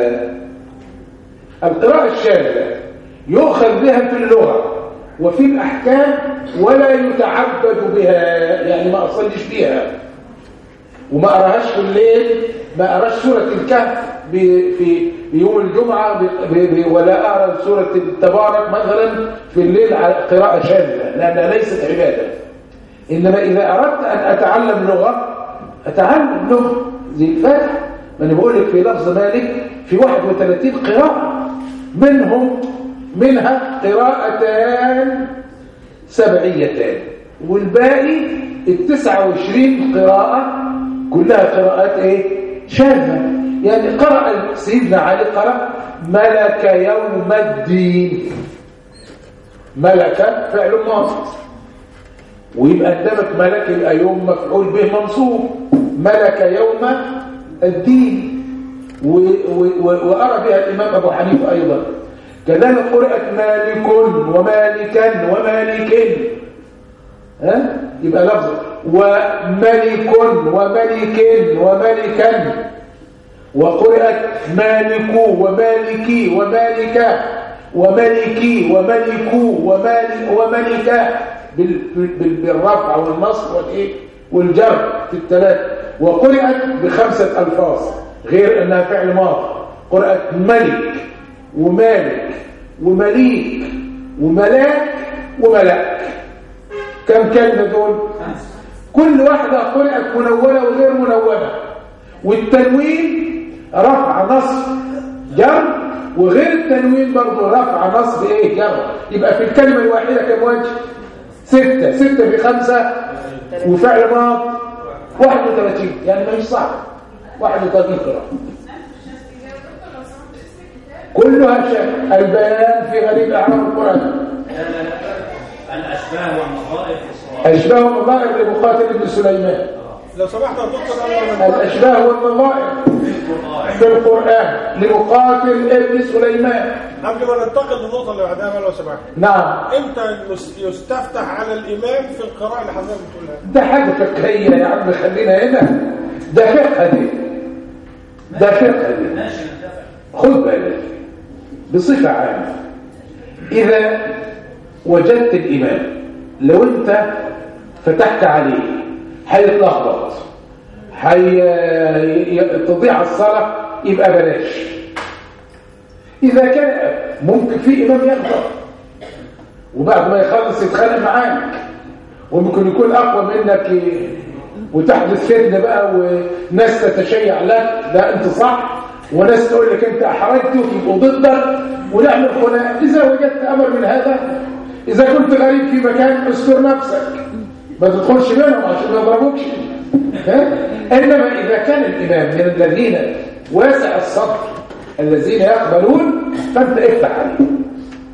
القراءة الشاذة يؤخذ بها في اللغة وفي الأحكام ولا يتعبد بها يعني ما أصليش بها وما أراهاش في الليل ما أراش سورة الكهف في يوم الجمعة ولا أرى سورة التبارك مثلا في الليل على قراءة شاذة لأنها ليست عبادة إنما إذا أردت أن أتعلم لغة أتعلم لغة زي الفاتح ما أنا بقول لك في لفظ مالك في 31 قراءة منهم منها قراءتان سبعيتان والباقي التسعة وعشرين قراءة كلها قراءات ايه شاذة يعني قرأ سيدنا علي قرأ ملك يوم الدين ملك فعل ماضي ويبقى قدامك ملك يبقى يوم مفعول به منصوب ملك يوم الدين وأرى بها الإمام أبو حنيفة أيضا كذلك قرأت مالك ومالكا ومالك ها يبقى لفظ وملك وملك وملكا وقرأت مالك ومالكي ومالكا وملكي وملك ومالك وملكا بالرفع والنصب والايه والجر في الثلاث وقرأت بخمسة ألفاظ غير أنها فعل ماضي قرأت ملك ومالك ومليك وملاك وملك كم كلمة دول كل واحدة قرأت منونة وغير منونة والتنوين رفع نصب جر وغير التنوين برضه رفع نصب ايه جر يبقى في الكلمة الواحدة كم وجه ستة ستة في خمسة وفعل ماض 31 يعني ما هيش صعب 31 قراءة كلها شيء البيان في غريب اعراب القران الاشباه والنظائر في الصلاه اشباه والنظائر لمقاتل ابن سليمان لو سمحت يا دكتور انا الاشباه والنظائر في القران لمقاتل ابن سليمان قبل ما ننتقل للنقطه اللي بعدها لو سمحت نعم امتى يس- يستفتح على الامام في القراءه اللي حضرتك بتقولها ده حاجه فقهيه يا عم خلينا هنا ده فقه دي ده فقه دي خد بالك بصفة عامة إذا وجدت الإمام لو أنت فتحت عليه هيتلخبط هي تضيع الصلاة يبقى بلاش إذا كان ممكن في إمام يغضب وبعد ما يخلص يتخانق معاك وممكن يكون أقوى منك وتحدث فتنة بقى وناس تتشيع لك لا أنت صح وناس تقول لك أنت أحرجت وتبقوا ضدك ونعمل خناق إذا وجدت أمر من هذا إذا كنت غريب في مكان استر نفسك ما تدخلش منهم عشان ما يضربوكش ها؟ إنما إذا كان الإمام من الذين واسع الصدر الذين يقبلون فأنت افتح عليهم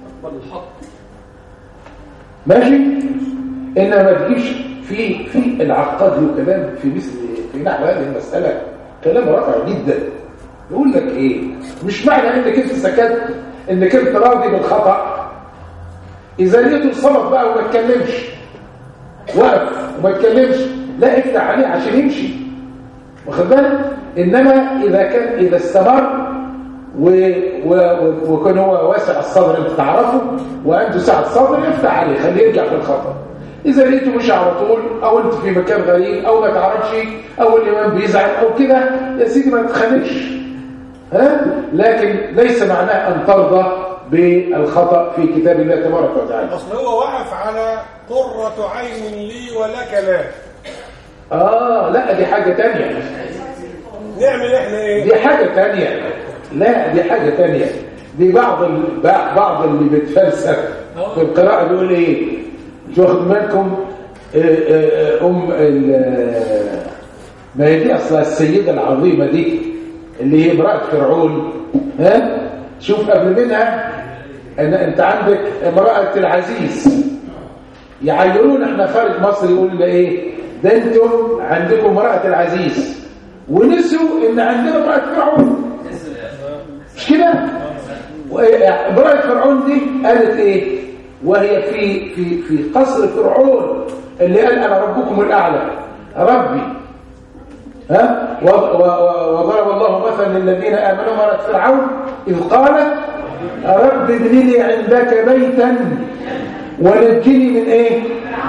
ماشي إنما ما تجيش في في العقاد له كلام في مثل في نحو هذه المسألة كلام رائع جدا يقول لك ايه مش معنى انك انت سكت انك انت راضي بالخطأ اذا لقيته صمت بقى وما تكلمش وقف وما تكلمش لا افتح عليه عشان يمشي واخد بالك انما اذا كان اذا استمر و... و... و... وكان هو واسع الصدر انت تعرفه وعنده سعه صدر افتح عليه خليه يرجع في الخطأ إذا لقيته مش على طول أو أنت في مكان غريب أو ما تعرفش أو الإمام بيزعل أو كده يا سيدي ما تتخانقش ها لكن ليس معناه أن ترضى بالخطأ في كتاب الله تبارك وتعالى اصل هو وقف على قرة عين لي ولك لا آه لا دي حاجة تانية نعمل احنا ايه دي حاجة تانية لا دي حاجة تانية دي بعض ال... بعض اللي بتفلسف في القراءة بيقول ايه مش واخد بالكم آه، آه، آه، ام ال- ما هي دي اصلا السيده العظيمه دي اللي هي امراه فرعون ها شوف قبل منها ان انت عندك امراه العزيز يعيرون احنا خارج مصر يقول لنا ايه ده انتم عندكم امراه العزيز ونسوا ان عندنا امراه فرعون مش كده امرأة فرعون دي قالت ايه وهي في في في قصر فرعون اللي قال انا ربكم الاعلى ربي ها و- و- و- وضرب الله مثلا للذين امنوا امرأة فرعون اذ قالت رب ابن لي عندك بيتا ونجني من ايه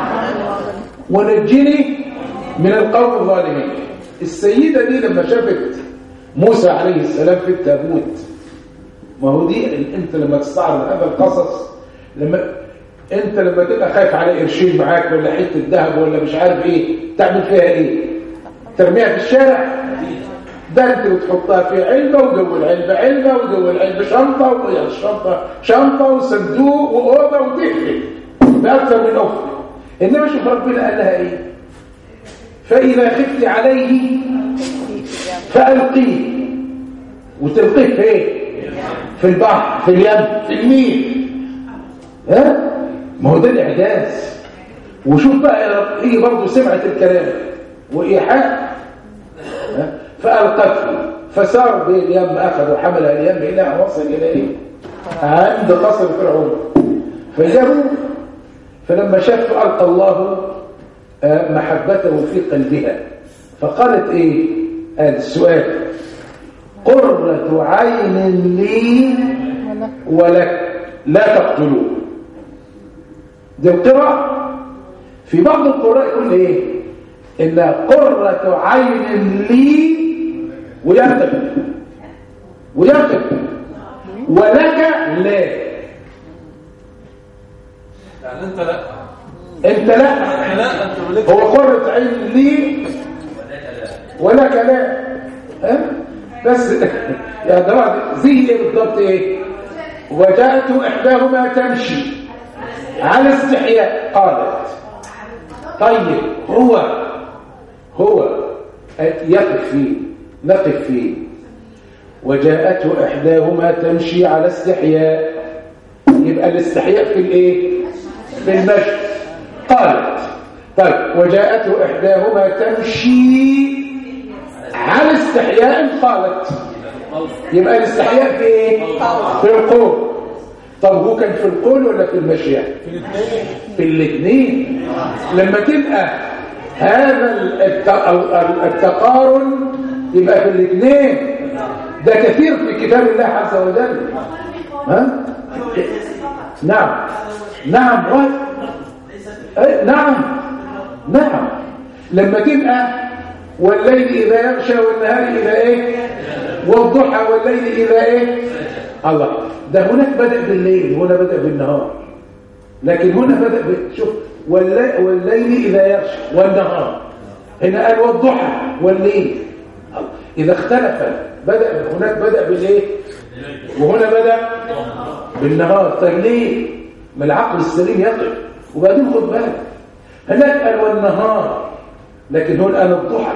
ونجني من القوم الظالمين السيدة دي لما شافت موسى عليه السلام في التابوت ما هو دي انت لما تستعرض هذا القصص لما انت لما تبقى خايف على قرشين معاك ولا حته ذهب ولا مش عارف ايه تعمل فيها ايه ترميها في الشارع ده انت بتحطها في علبه وجو العلبه علبه وجو العلبه شنطه والشنطه شنطه وصندوق واوضه وتقفل باكثر من افق انما شوف ربنا قال لها ايه فاذا خفت عليه فالقيه وتلقيه في ايه في البحر في اليم في النيل ها ما هو ده الاعجاز وشوف بقى يا رب هي برضه سمعت الكلام وايحاء ها؟ فالقته فسار به اليم اخذ وحملها اليم الى ان وصل الى ايه عند قصر فرعون فجابوا فلما شاف القى الله آه، محبته في قلبها فقالت ايه قال السؤال قرة عين لي ولك لا تقتلوه دي القراءة في بعض القراء يقول ايه ان قرة عين لي ويكتب ويكتب ولك لا يعني انت لا انت لا لا انت ملك هو قرة عين لي ولك لا ها بس يا جماعه زي ايه بالضبط ايه وجاءت احداهما تمشي على استحياء قالت طيب هو هو يقف فيه نقف فيه وجاءته احداهما تمشي على استحياء يبقى الاستحياء في الايه في المشي قالت طيب وجاءته احداهما تمشي على استحياء قالت يبقى الاستحياء في ايه في القول طب هو كان في القول ولا في المشيئة في الاثنين في الاثنين لما تبقى هذا الت- ال- التقارن يبقى في الاثنين ده كثير في كتاب الله عز وجل ها نعم نعم و- أي، نعم نعم لما تبقى والليل إذا يغشى والنهار إذا إيه والضحى والليل إذا إيه الله ده هناك بدأ بالليل هنا بدأ بالنهار لكن هنا بدأ ب... شوف والليل, والليل إذا يغشى والنهار هنا قال والضحى والليل الله. إذا اختلف بدأ هناك بدأ بالإيه وهنا بدأ بالنهار طيب ليه ما العقل السليم يقف وبعدين خد بالك هناك قال والنهار لكن هون قال الضحى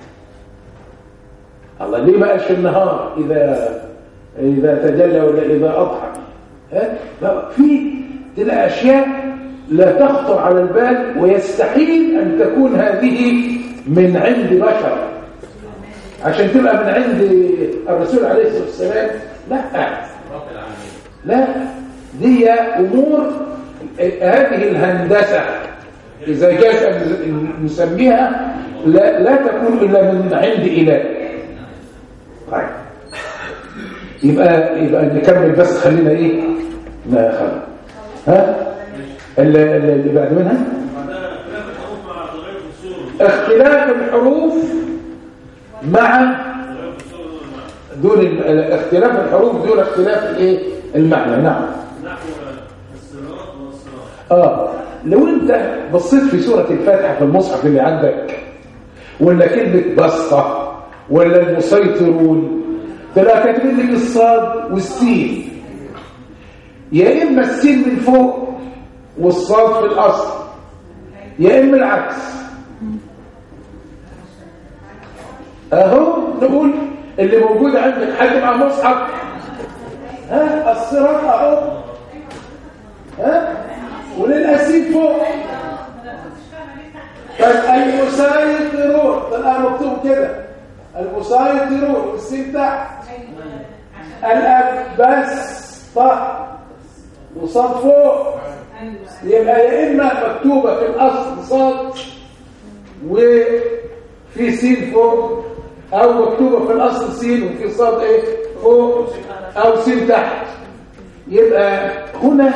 الله ليه ما قالش النهار إذا إذا تجلى ولا إذا أضحى ها؟ لا، في تلاقي أشياء لا تخطر على البال ويستحيل أن تكون هذه من عند بشر عشان تبقى من عند الرسول عليه الصلاة والسلام لا رب العالمين لا دي أمور هذه الهندسة إذا كانت نسميها لا, لا تكون إلا من عند إله طيب يبقى يبقى نكمل بس خلينا إيه ما خلنا ها اللي, اللي بعد منها بعدها اختلاف الحروف مع تغير في الصورة اختلاف الحروف مع تغير في الصورة والمعنى دون ال- اختلاف الحروف دون اختلاف الايه المعنى نعم نحو الصراط والصراط اه لو انت بصيت في سورة الفاتحة في المصحف اللي عندك ولا كلمة بسطة ولا المسيطرون تلاقي كاتبين لك الصاد والسين يا اما السين من فوق والصاد في الاصل يا اما العكس اهو نقول اللي موجود عندك حد مع مصحف ها الصراط اهو ها وللأسيب فوق فالمسيطرون تلقى مكتوب كده المسيطرون والسين تحت الأبسطة وصاد فوق يبقى يا إما مكتوبة في الأصل صاد وفي سين فوق أو مكتوبة في الأصل سين وفي صاد إيه فوق أو سين تحت يبقى هنا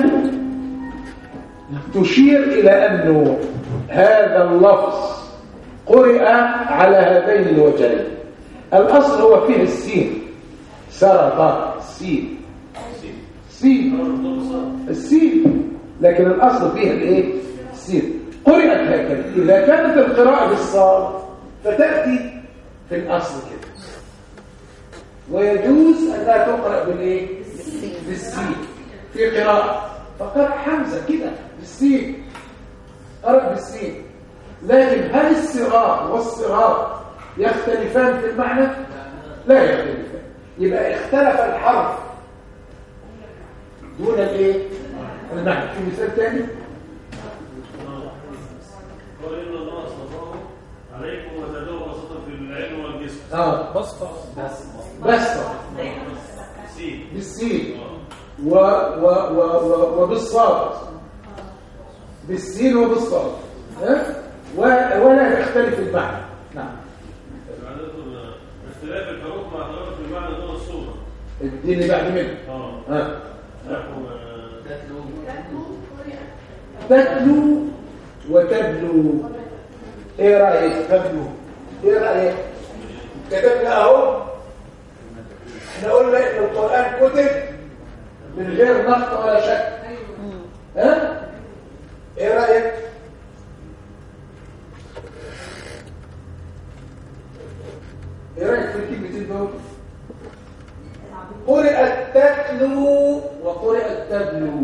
تشير إلى أنه هذا اللفظ قرئ على هذين الوجهين الأصل هو فيه السين سرطان السين سين السين لكن الأصل فيه الايه السين قرئت هكذا إذا كانت القراءة بالصاد فتأتي في الأصل كده ويجوز أنها تقرأ بالايه بالسين في قراءة فقرأ حمزة كده بالسين قرأ بالسين لكن هل الصراط والصراط يختلفان في المعنى؟ لا يختلفان يبقى اختلف الحرف دون الايه؟ المعنى في مثال تاني قال إن الله اصطفاه عليكم وزاده بسطة في العلم والجسم اه بسطة بس سين بالسين و و و و وبالصاد بالسين وبالصاد ها و- ولا يختلف المعنى نعم معناته اختلاف الحروف مع تغير في المعنى دون الصورة دي اللي بعد منه اه ها نحو آه، تتلو وتبلو ايه رايك تبلو ايه رايك كتبنا اهو احنا قلنا ان القران كتب من غير نقط ولا شك ها ايه رايك ايه رايك في الكلمتين دول قرئت تتلو وقرئت تبلو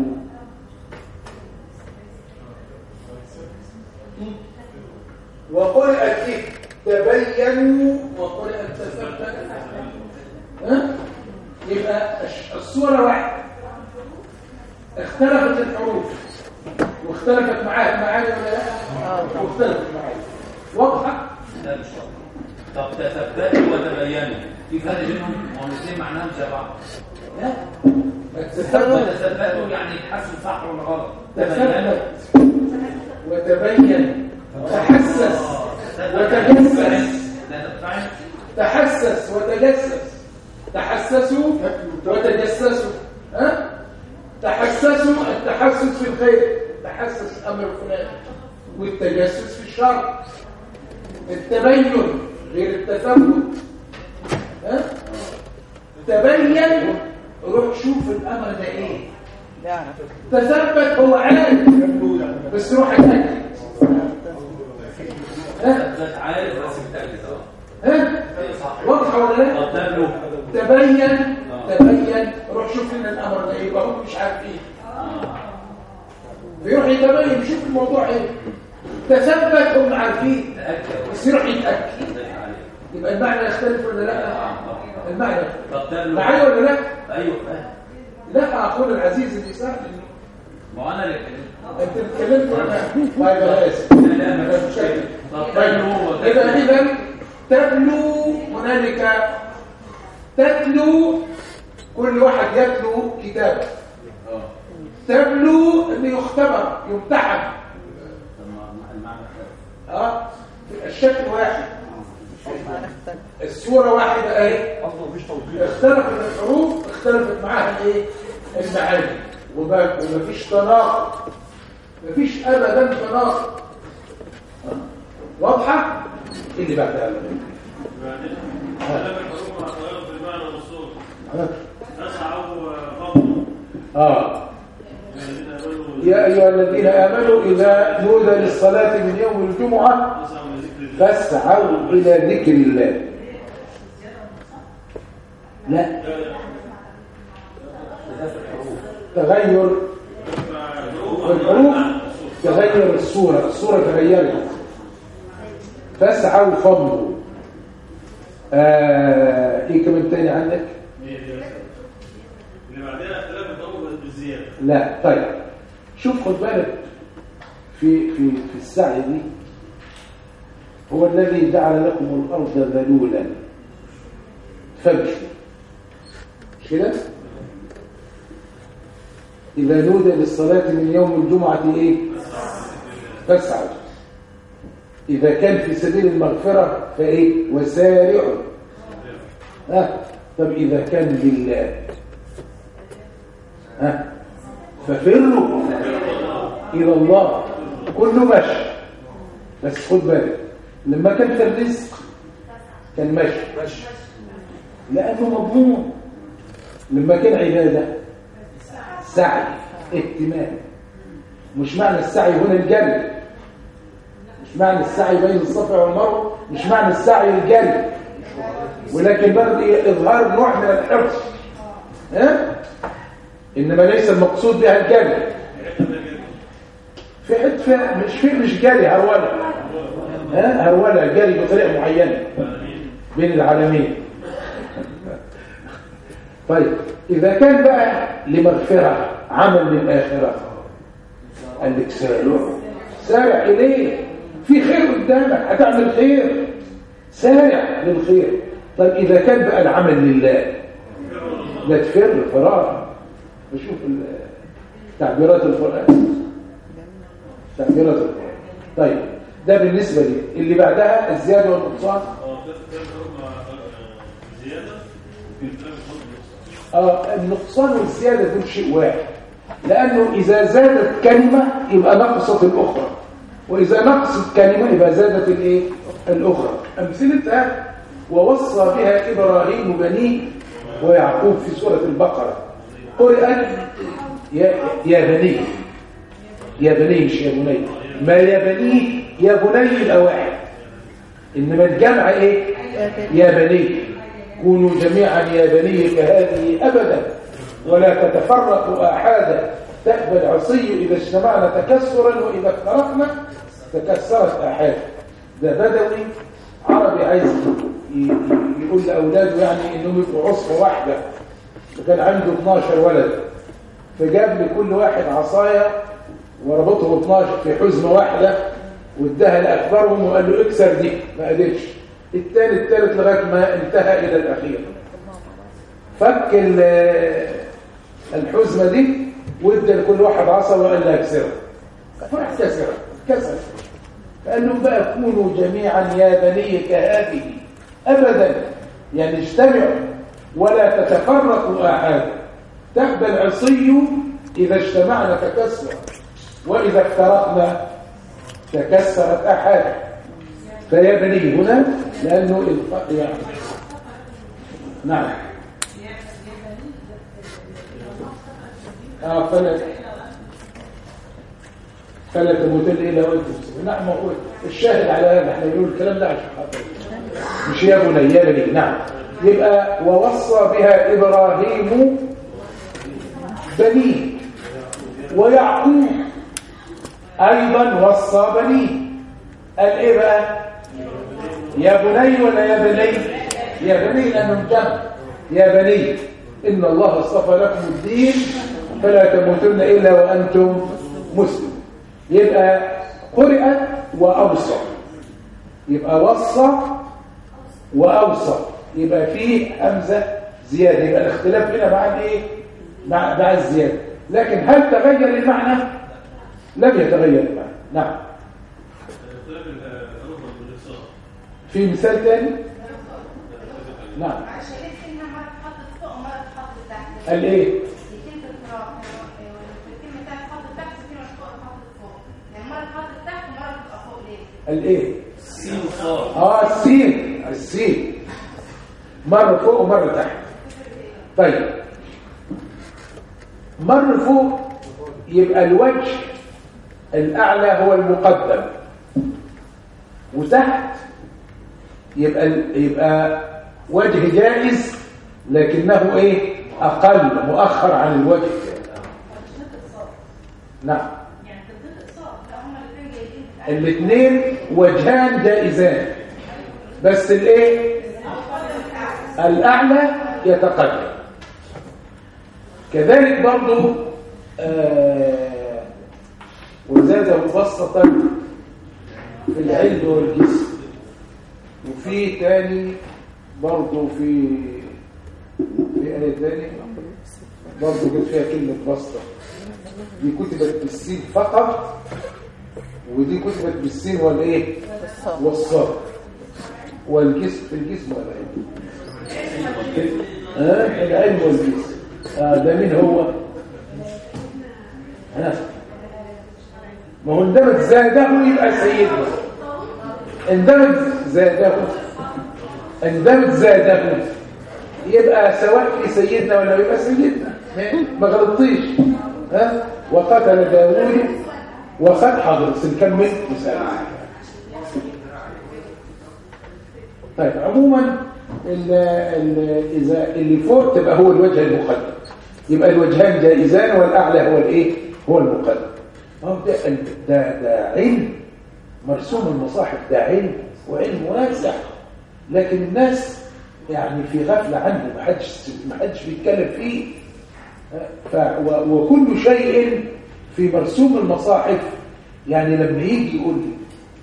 وقرأت إيه؟ تبينوا وقرأت تثبتوا ها؟ يبقى الش- الصورة واحدة اختلفت الحروف واختلفت معاها معاني ولا لا؟ واختلفت معاها واضحة؟ لا مش واضح. طب تثبتوا وتبينوا في فرق بينهم هم الاثنين معناهم زي بعض لا ما تثبت تثبتوا يعني تحسوا صح ولا غلط تبينوا تثبت وتبين تحسس وتجسس لا تفعل تحسس وتجسس تحسسوا وتجسسوا ها تحسسوا التحسس في الخير تحسس امر فلان والتجسس في الشر التبين غير التثبت ها تبين روح شوف الامر ده ايه بيعرف تثبت هو عارف بس روح اتاكد ها ذات عارف بس متأكد اه ها واضحه ولا لا طب تبلو تبين تبين روح شوف لنا الامر ده ايه يبقى هم مش عارفين بيروح يتبين يشوف الموضوع ايه تثبت هم عارفين تأكد بس يروح يتاكد ذات عارف يبقى المعنى يختلف ولا لا المعنى طب تبلو معايا ولا لا ايوه فاهم لا اقول العزيز اللسان ما هو انا اللي اتكلمت انت اتكلمت وانا طيب انا اسف لا ما انا مش شايف طب طيب تبلو يبقى وتبلو اذا تتلو هنالك تتلو كل واحد يتلو كتابه اه تبلو انه يختبر يمتحن طب ما المعنى اختلف اه الشكل واحد معنى اختلف الصوره واحده اهي اصلا مفيش توضيح اختلفت الحروف اختلفت معاها ايه المعاني وما- ومفيش تناقض مفيش ابدا تناقض واضحه إيه اللي بعدها بعدين اختلاف الحروف مع تغير في المعنى والصوت اسعوا فضل اه الذين امنوا يا ايها الذين امنوا اذا نودى للصلاه من يوم الجمعه اسعوا لذكر الله فاسعوا الى ذكر الله لا تغير الحروف تغير الصورة الصورة تغيرت فاسعوا فضلوا آه ايه كمان تاني عندك هي دي بس. اللي بعدها اختلاف الحروف بالزياده لا طيب شوف خد بالك في في في السعي دي هو الذي جعل لكم الارض ذلولا فامشوا مش كده اذا نودي للصلاه من يوم الجمعه ايه فاسعوا اذا كان في سبيل المغفره فايه وسارعوا ها طب اذا كان لله ها ففروا إلى الله كله مشي بس خد بالك لما كان في الرزق كان مشي لأنه مضمون لما كان عبادة سعي اهتمام مش معنى السعي هنا الجري مش معنى السعي بين الصفا والمروه مش معنى السعي الجري ولكن برضه إظهار نوع من الحرص ها إنما ليس المقصود بها الجري في حته فيها- مش في مش جري هرولة ها هرولة جري بطريقة معينة بين العالمين طيب إذا كان بقى لمغفرة عمل للآخرة قال لك سارع سارع إليه في خير قدامك هتعمل خير سارع للخير طيب إذا كان بقى العمل لله لا تفر فرار بشوف ال- تعبيرات القرآن تعبيرات القرآن طيب ده بالنسبة لي اللي بعدها الزيادة والنقصان اه اختلاف الحروف مع آه، زياده في اختلاف الحروف بالنص. آه النقصان والزيادة دول شيء واحد لأنه إذا زادت كلمة يبقى نقصت الأخرى وإذا نقصت كلمة يبقى زادت الإيه؟ الأخرى أمثلتها ووصى بها إبراهيم بنيه ويعقوب في سورة البقرة قرأت يا, يا بني يا بني مش يا بني ما يا بني يا بني يبقى واحد إنما الجمع إيه؟ يا بني كونوا جميعا يا بني كهذه أبدا ولا تتفرقوا آحادا تأبى العصي إذا اجتمعنا تكسرا وإذا افترقنا تكسرت آحادا ده بدوي عربي عايز ي- ي- يقول لأولاده يعني إنهم يبقوا عصفة واحدة وكان عنده 12 ولد فجاب لكل واحد عصاية وربطهم 12 في حزمة واحدة واداها لأكبرهم وقال له اكسر دي ما قدرش الثاني الثالث لغاية ما انتهى إلى الأخير فك ال- الحزمة دي وادى لكل واحد عصا وقال لها اكسرها فراح كسرها كسر فقال لهم بقى كونوا جميعا يا بني كهذه أبدا يعني اجتمعوا ولا تتفرقوا آحادا تهبى العصي إذا اجتمعنا تكسر وإذا افترقنا تكسرت أحادا فيا بني هنا لأنه الف- يعني نعم اه فلا فلا تموتن الا وانتم مسلمون نعم هو الشاهد على هذا احنا بنقول الكلام ده عشان خاطر مش يا بني يا بني نعم يبقى ووصى بها ابراهيم بنيه ويعقوب ايضا وصى بنيه قال ايه بقى يا بني ولا يا بني يا بني لانهم جمع يا بني ان الله اصطفى لكم الدين فلا تموتن الا وانتم مسلمون يبقى قرئت واوصى يبقى وصى واوصى يبقى فيه همزه زياده يبقى الاختلاف هنا مع الايه مع مع الزياده لكن هل تغير المعنى لم يتغير المعنى نعم اختلاف الحروف والاتصال في مثال ثاني نعم عشان الكلمة مرة اتحطت فوق ومرة اتحطت تحت قال ايه دي كلمة القراءة الكلمة بتاعت اتحطت تحت في مش فوق اتحطت فوق يعني مرة اتحطت تحت ومرة بتبقى فوق ليه؟ قال ايه سين صاد اه السين السين مرة فوق ومرة تحت طيب مرة فوق يبقى الوجه الأعلى هو المقدم وتحت يبقى يبقى وجه جائز لكنه ايه أقل مؤخر عن الوجه نعم يعني تبدأ اتصال لا هما الاثنين جايين الاثنين وجهان جائزان بس الايه الاعلى يتقدم كذلك برضو آه وزاده بسطا في العلم والجسم وفي تاني برضو في في آية تاني برضو جت فيها كلمة بسطة دي كتبت بالسين فقط ودي كتبت بالسين والايه والصاد والجسم في الجسم والعلم ها العلم والجسم آه ده مين هو ها ما هو اندمج زاده يبقى سيدنا اندمج زاده اندمج زاده يبقى سواء في سيدنا ولا يبقى سيدنا ما غلطتيش ها وقتل داوود وخد حاضر بس نكمل مسألة طيب عموما ال ال إذا اللي فوق تبقى هو الوجه المقدم يبقى الوجهان جائزان والأعلى هو الإيه؟ هو المقدم هو ده, ده, ده علم مرسوم المصاحف ده علم وعلم واسع لكن الناس يعني في غفلة عنه ما حدش ما حدش بيتكلم فيه ف و- وكل شيء في مرسوم المصاحف يعني لما يجي يقول لي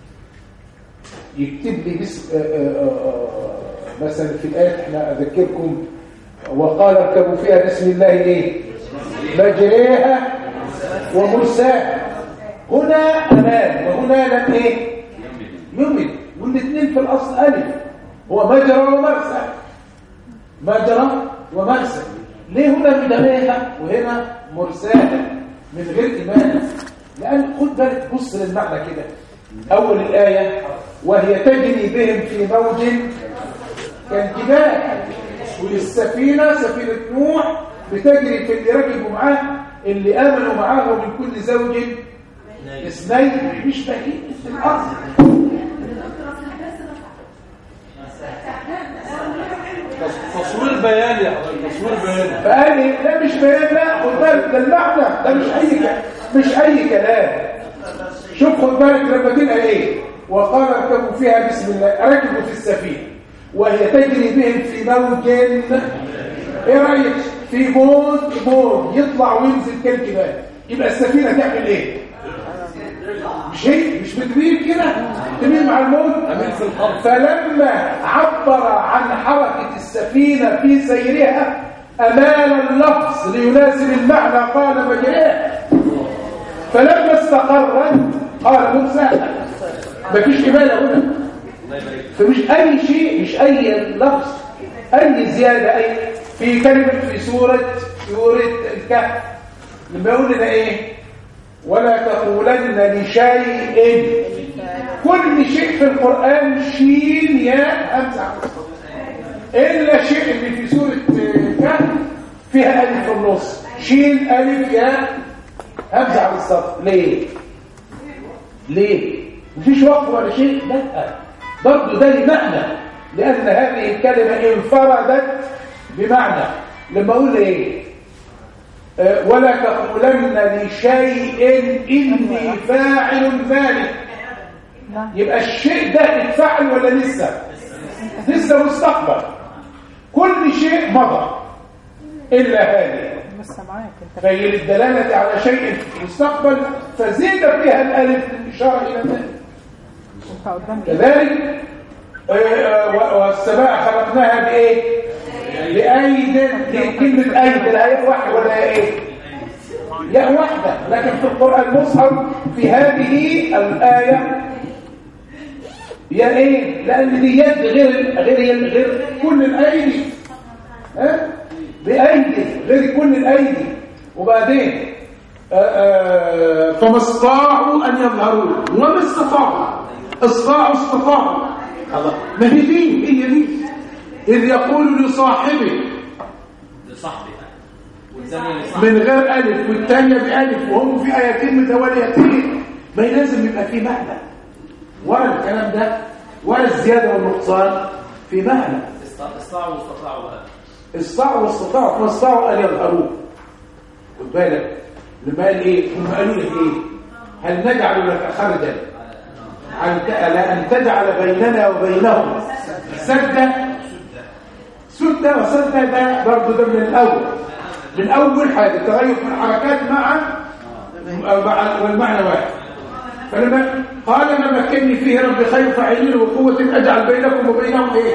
يكتب لي باسم آه، آه، آه، مثلا في الآيات احنا أذكركم وقال اركبوا فيها بسم الله ايه مجريها ومرساها هنا أمان وهنا لم ايه يمن والاثنين في الأصل ألف هو مجرى ومرسى مجرى ومرسى ليه هنا بدميها وهنا مرساها من غير إيمان لأن خد بالك بص للمعنى كده أول الآية وهي تجري بهم في موج كالجبال والسفينة سفينة نوح بتجري في اللي ركبوا معاه اللي آمنوا معاه من كل زوج اثنين مش بهيم في الأرض تصوير بياني يا حضرتك تصوير بياني فقال لي لا مش بيان لا خد بالك ده المعنى ده مش اي كلام مش اي كلام شوف خد بالك لما تلقى ايه وقال اركبوا فيها بسم الله ركبوا في السفينه وهي تجري بهم في موج ايه رايك في موج موج يطلع وينزل كالجبال يبقى السفينه تعمل ايه مش هي مش بتميل كده تميل مع الموج فلما عبر عن حركة السفينة في سيرها أمال اللفظ ليناسب المعنى قال مجريها فلما استقرت قال موسى مفيش إمالة هنا فمش أي شيء مش أي لفظ أي زيادة أي في كلمة في سورة سورة الكهف لما يقول لنا إيه ولا تقولن لشيء كل شيء في القرآن شين يا همزة إلا شيء اللي في سورة كهف فيها ألف في النص شيل ألف ياء همزة على السطر ليه؟ ليه؟ مفيش وقت ولا شيء؟ لا برضه ده ليه معنى لأن هذه الكلمة انفردت بمعنى لما أقول إيه؟ آه، ولا تقولن لشيء إني فاعل ذلك نعم يبقى الشيء ده اتفعل ولا لسه لسه مستقبل كل شيء مضى إلا هذه لسه معاك انت فهي للدلالة على شيء في المستقبل فزيد فيها الألف للإشارة إلى ذلك انت قدام كذلك آه، آه، و- والسماء خلقناها بإيه؟ بأيد دي كلمة أيد لا هي واحدة ولا هي إيه؟ ياء واحدة لكن في القرآن المصحف في هذه الآية يا إيه؟ لأن دي يد غير غير غير كل الأيدي ها؟ بأيدي غير كل الأيدي وبعدين آه، آه، فما استطاعوا أن يظهروا وما استطاعوا استطاعوا استطاعوا الله ما هي دي هي دي إذ يقول لصاحبه لصاحبه والثانية لصاحبه من غير ألف والثانية بألف وهم في آيتين متواليتين ما لازم يبقى في معنى ورا الكلام ده ورا الزيادة والنقصان في معنى است- استطاعوا واستطاعوا بقى استطاعوا واستطاعوا فاستطاعوا أن يظهروا خد بالك لما قال إيه هم قالوا لك إيه هل نجعل لك خرجا عن ت- على أن تجعل بيننا وبينهم سدا سدا وسدا ده برضه ده من الأول من أول حاجة تغير في الحركات مع مع والمعنى واحد فلما قال ما مكنني فيه ربي خير فاعلين وقوة أجعل بينكم وبينهم إيه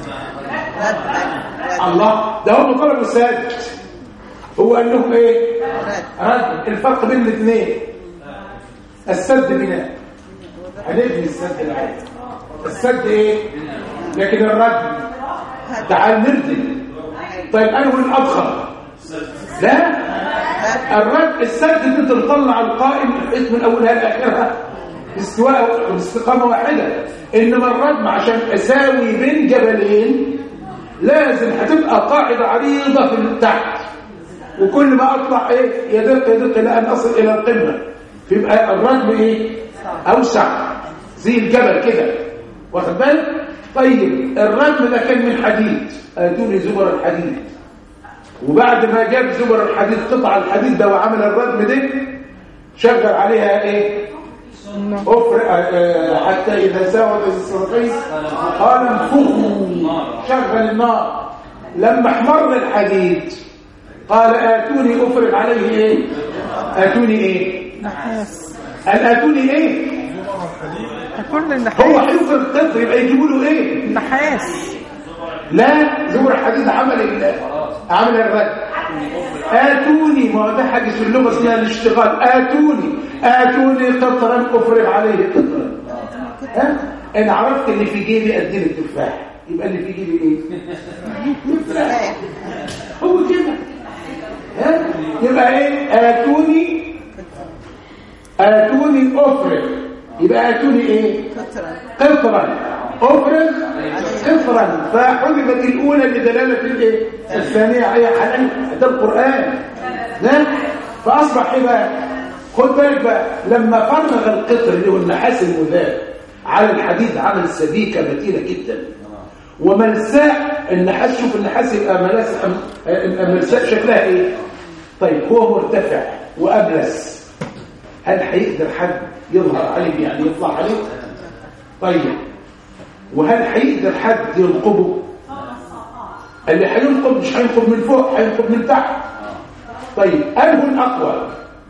الله ده هم طلبوا السد هو قال لهم ايه رد الفرق بين الاثنين السد بناء هنبني السد العادي السد ايه لكن الرد تعال نرد طيب انا هو الاضخم لا الرد السد دي تطلع القائم الحيث من اولها لاخرها استواء باستقامه واحده انما الردم عشان اساوي بين جبلين لازم هتبقى قاعده عريضه في تحت وكل ما اطلع ايه يدق يدق الى ان اصل الى القمه فيبقى الردم ايه اوسع زي الجبل كده واخد بالك طيب الردم ده كان من حديد اتوني زبر الحديد وبعد ما جاب زبر الحديد قطع الحديد ده وعمل الردم ده شغل عليها ايه أفر آه، حتى إذا ساوت السرقين قال انفخوا شغل النار لما احمر الحديد قال آتوني أفرغ عليه إيه آتوني إيه نحاس قال آتوني إيه كل هو النحاس حفظ القطر يبقى يجيبوا له إيه نحاس لا زبر الحديد عمل ال- عمل الرد آتوني ما هو ده حاجة في اللغة اسمها الاشتغال آتوني آتوني قطرا أفرغ عليه قطرا ها أنا عرفت اللي في جيبي أديني التفاح يبقى اللي في جيبي إيه تفاح هو كده ها يبقى إيه آتوني آتوني أفرغ يبقى آتوني إيه قطرا أفرغ قطرا فحذفت الأولى لدلالة الإيه الثانية هي حلال ده القرآن ها فأصبح إيه بقى خد بالك بقى لما فرغ القطر اللي هو النحاس المذاب على الحديد عمل سبيكة متينة جدا وملساء النحاس شوف النحاس يبقى ملاسة ملساء شكلها ايه طيب هو مرتفع وأبلس هل هيقدر حد يظهر عليه يعني يطلع عليه طيب وهل هيقدر حد ينقبه اللي هينقب مش هينقب من فوق هينقب من تحت طيب انه الاقوى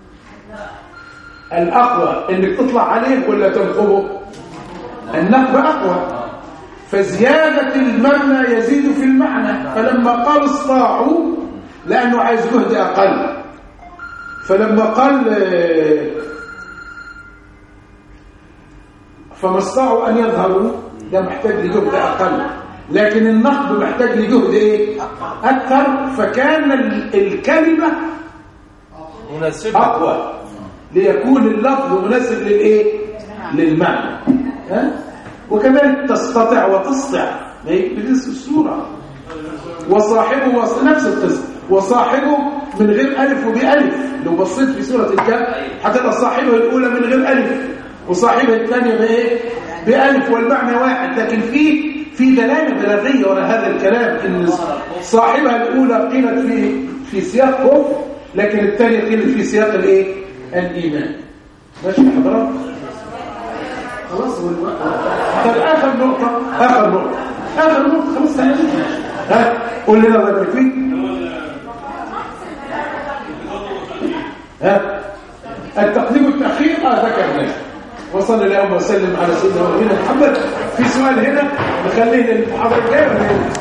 الاقوى انك تطلع عليه ولا تنقبه النقب اقوى فزياده المبنى يزيد في المعنى فلما قال استطاعوا لانه عايز جهد اقل فلما قال آه، فما استطاعوا ان يظهروا ده محتاج لجهد اقل لكن النقد محتاج لجهد ايه اكثر فكان ال- الكلمه مناسبة اقوى ليكون اللفظ مناسب للايه للمعنى ها وكذلك تستطع وتسطع ما هي بنفس الصوره وصاحبه وص... نفس القصه وصاحبه من غير ألف وبألف لو بصيت في سورة الكهف هتبقى صاحبها الأولى من غير ألف وصاحبها الثانية بإيه؟ بألف والمعنى واحد لكن في في دلالة بلاغية وراء هذا الكلام إن صاحبها الأولى قيلت في في سياق كفر لكن الثانية قيلت في سياق الإيه؟ الإيمان ماشي يا حضرات؟ خلاص هو الوقت طب آخر نقطة آخر نقطة آخر نقطة خلاص تعالى ها قول لنا الله يبارك فيك ها التقديم والتأخير اه ده كان وصلى اللهم وسلم على سيدنا ونبينا محمد في سؤال هنا نخليه للمحاضرة الجاية ولا إيه؟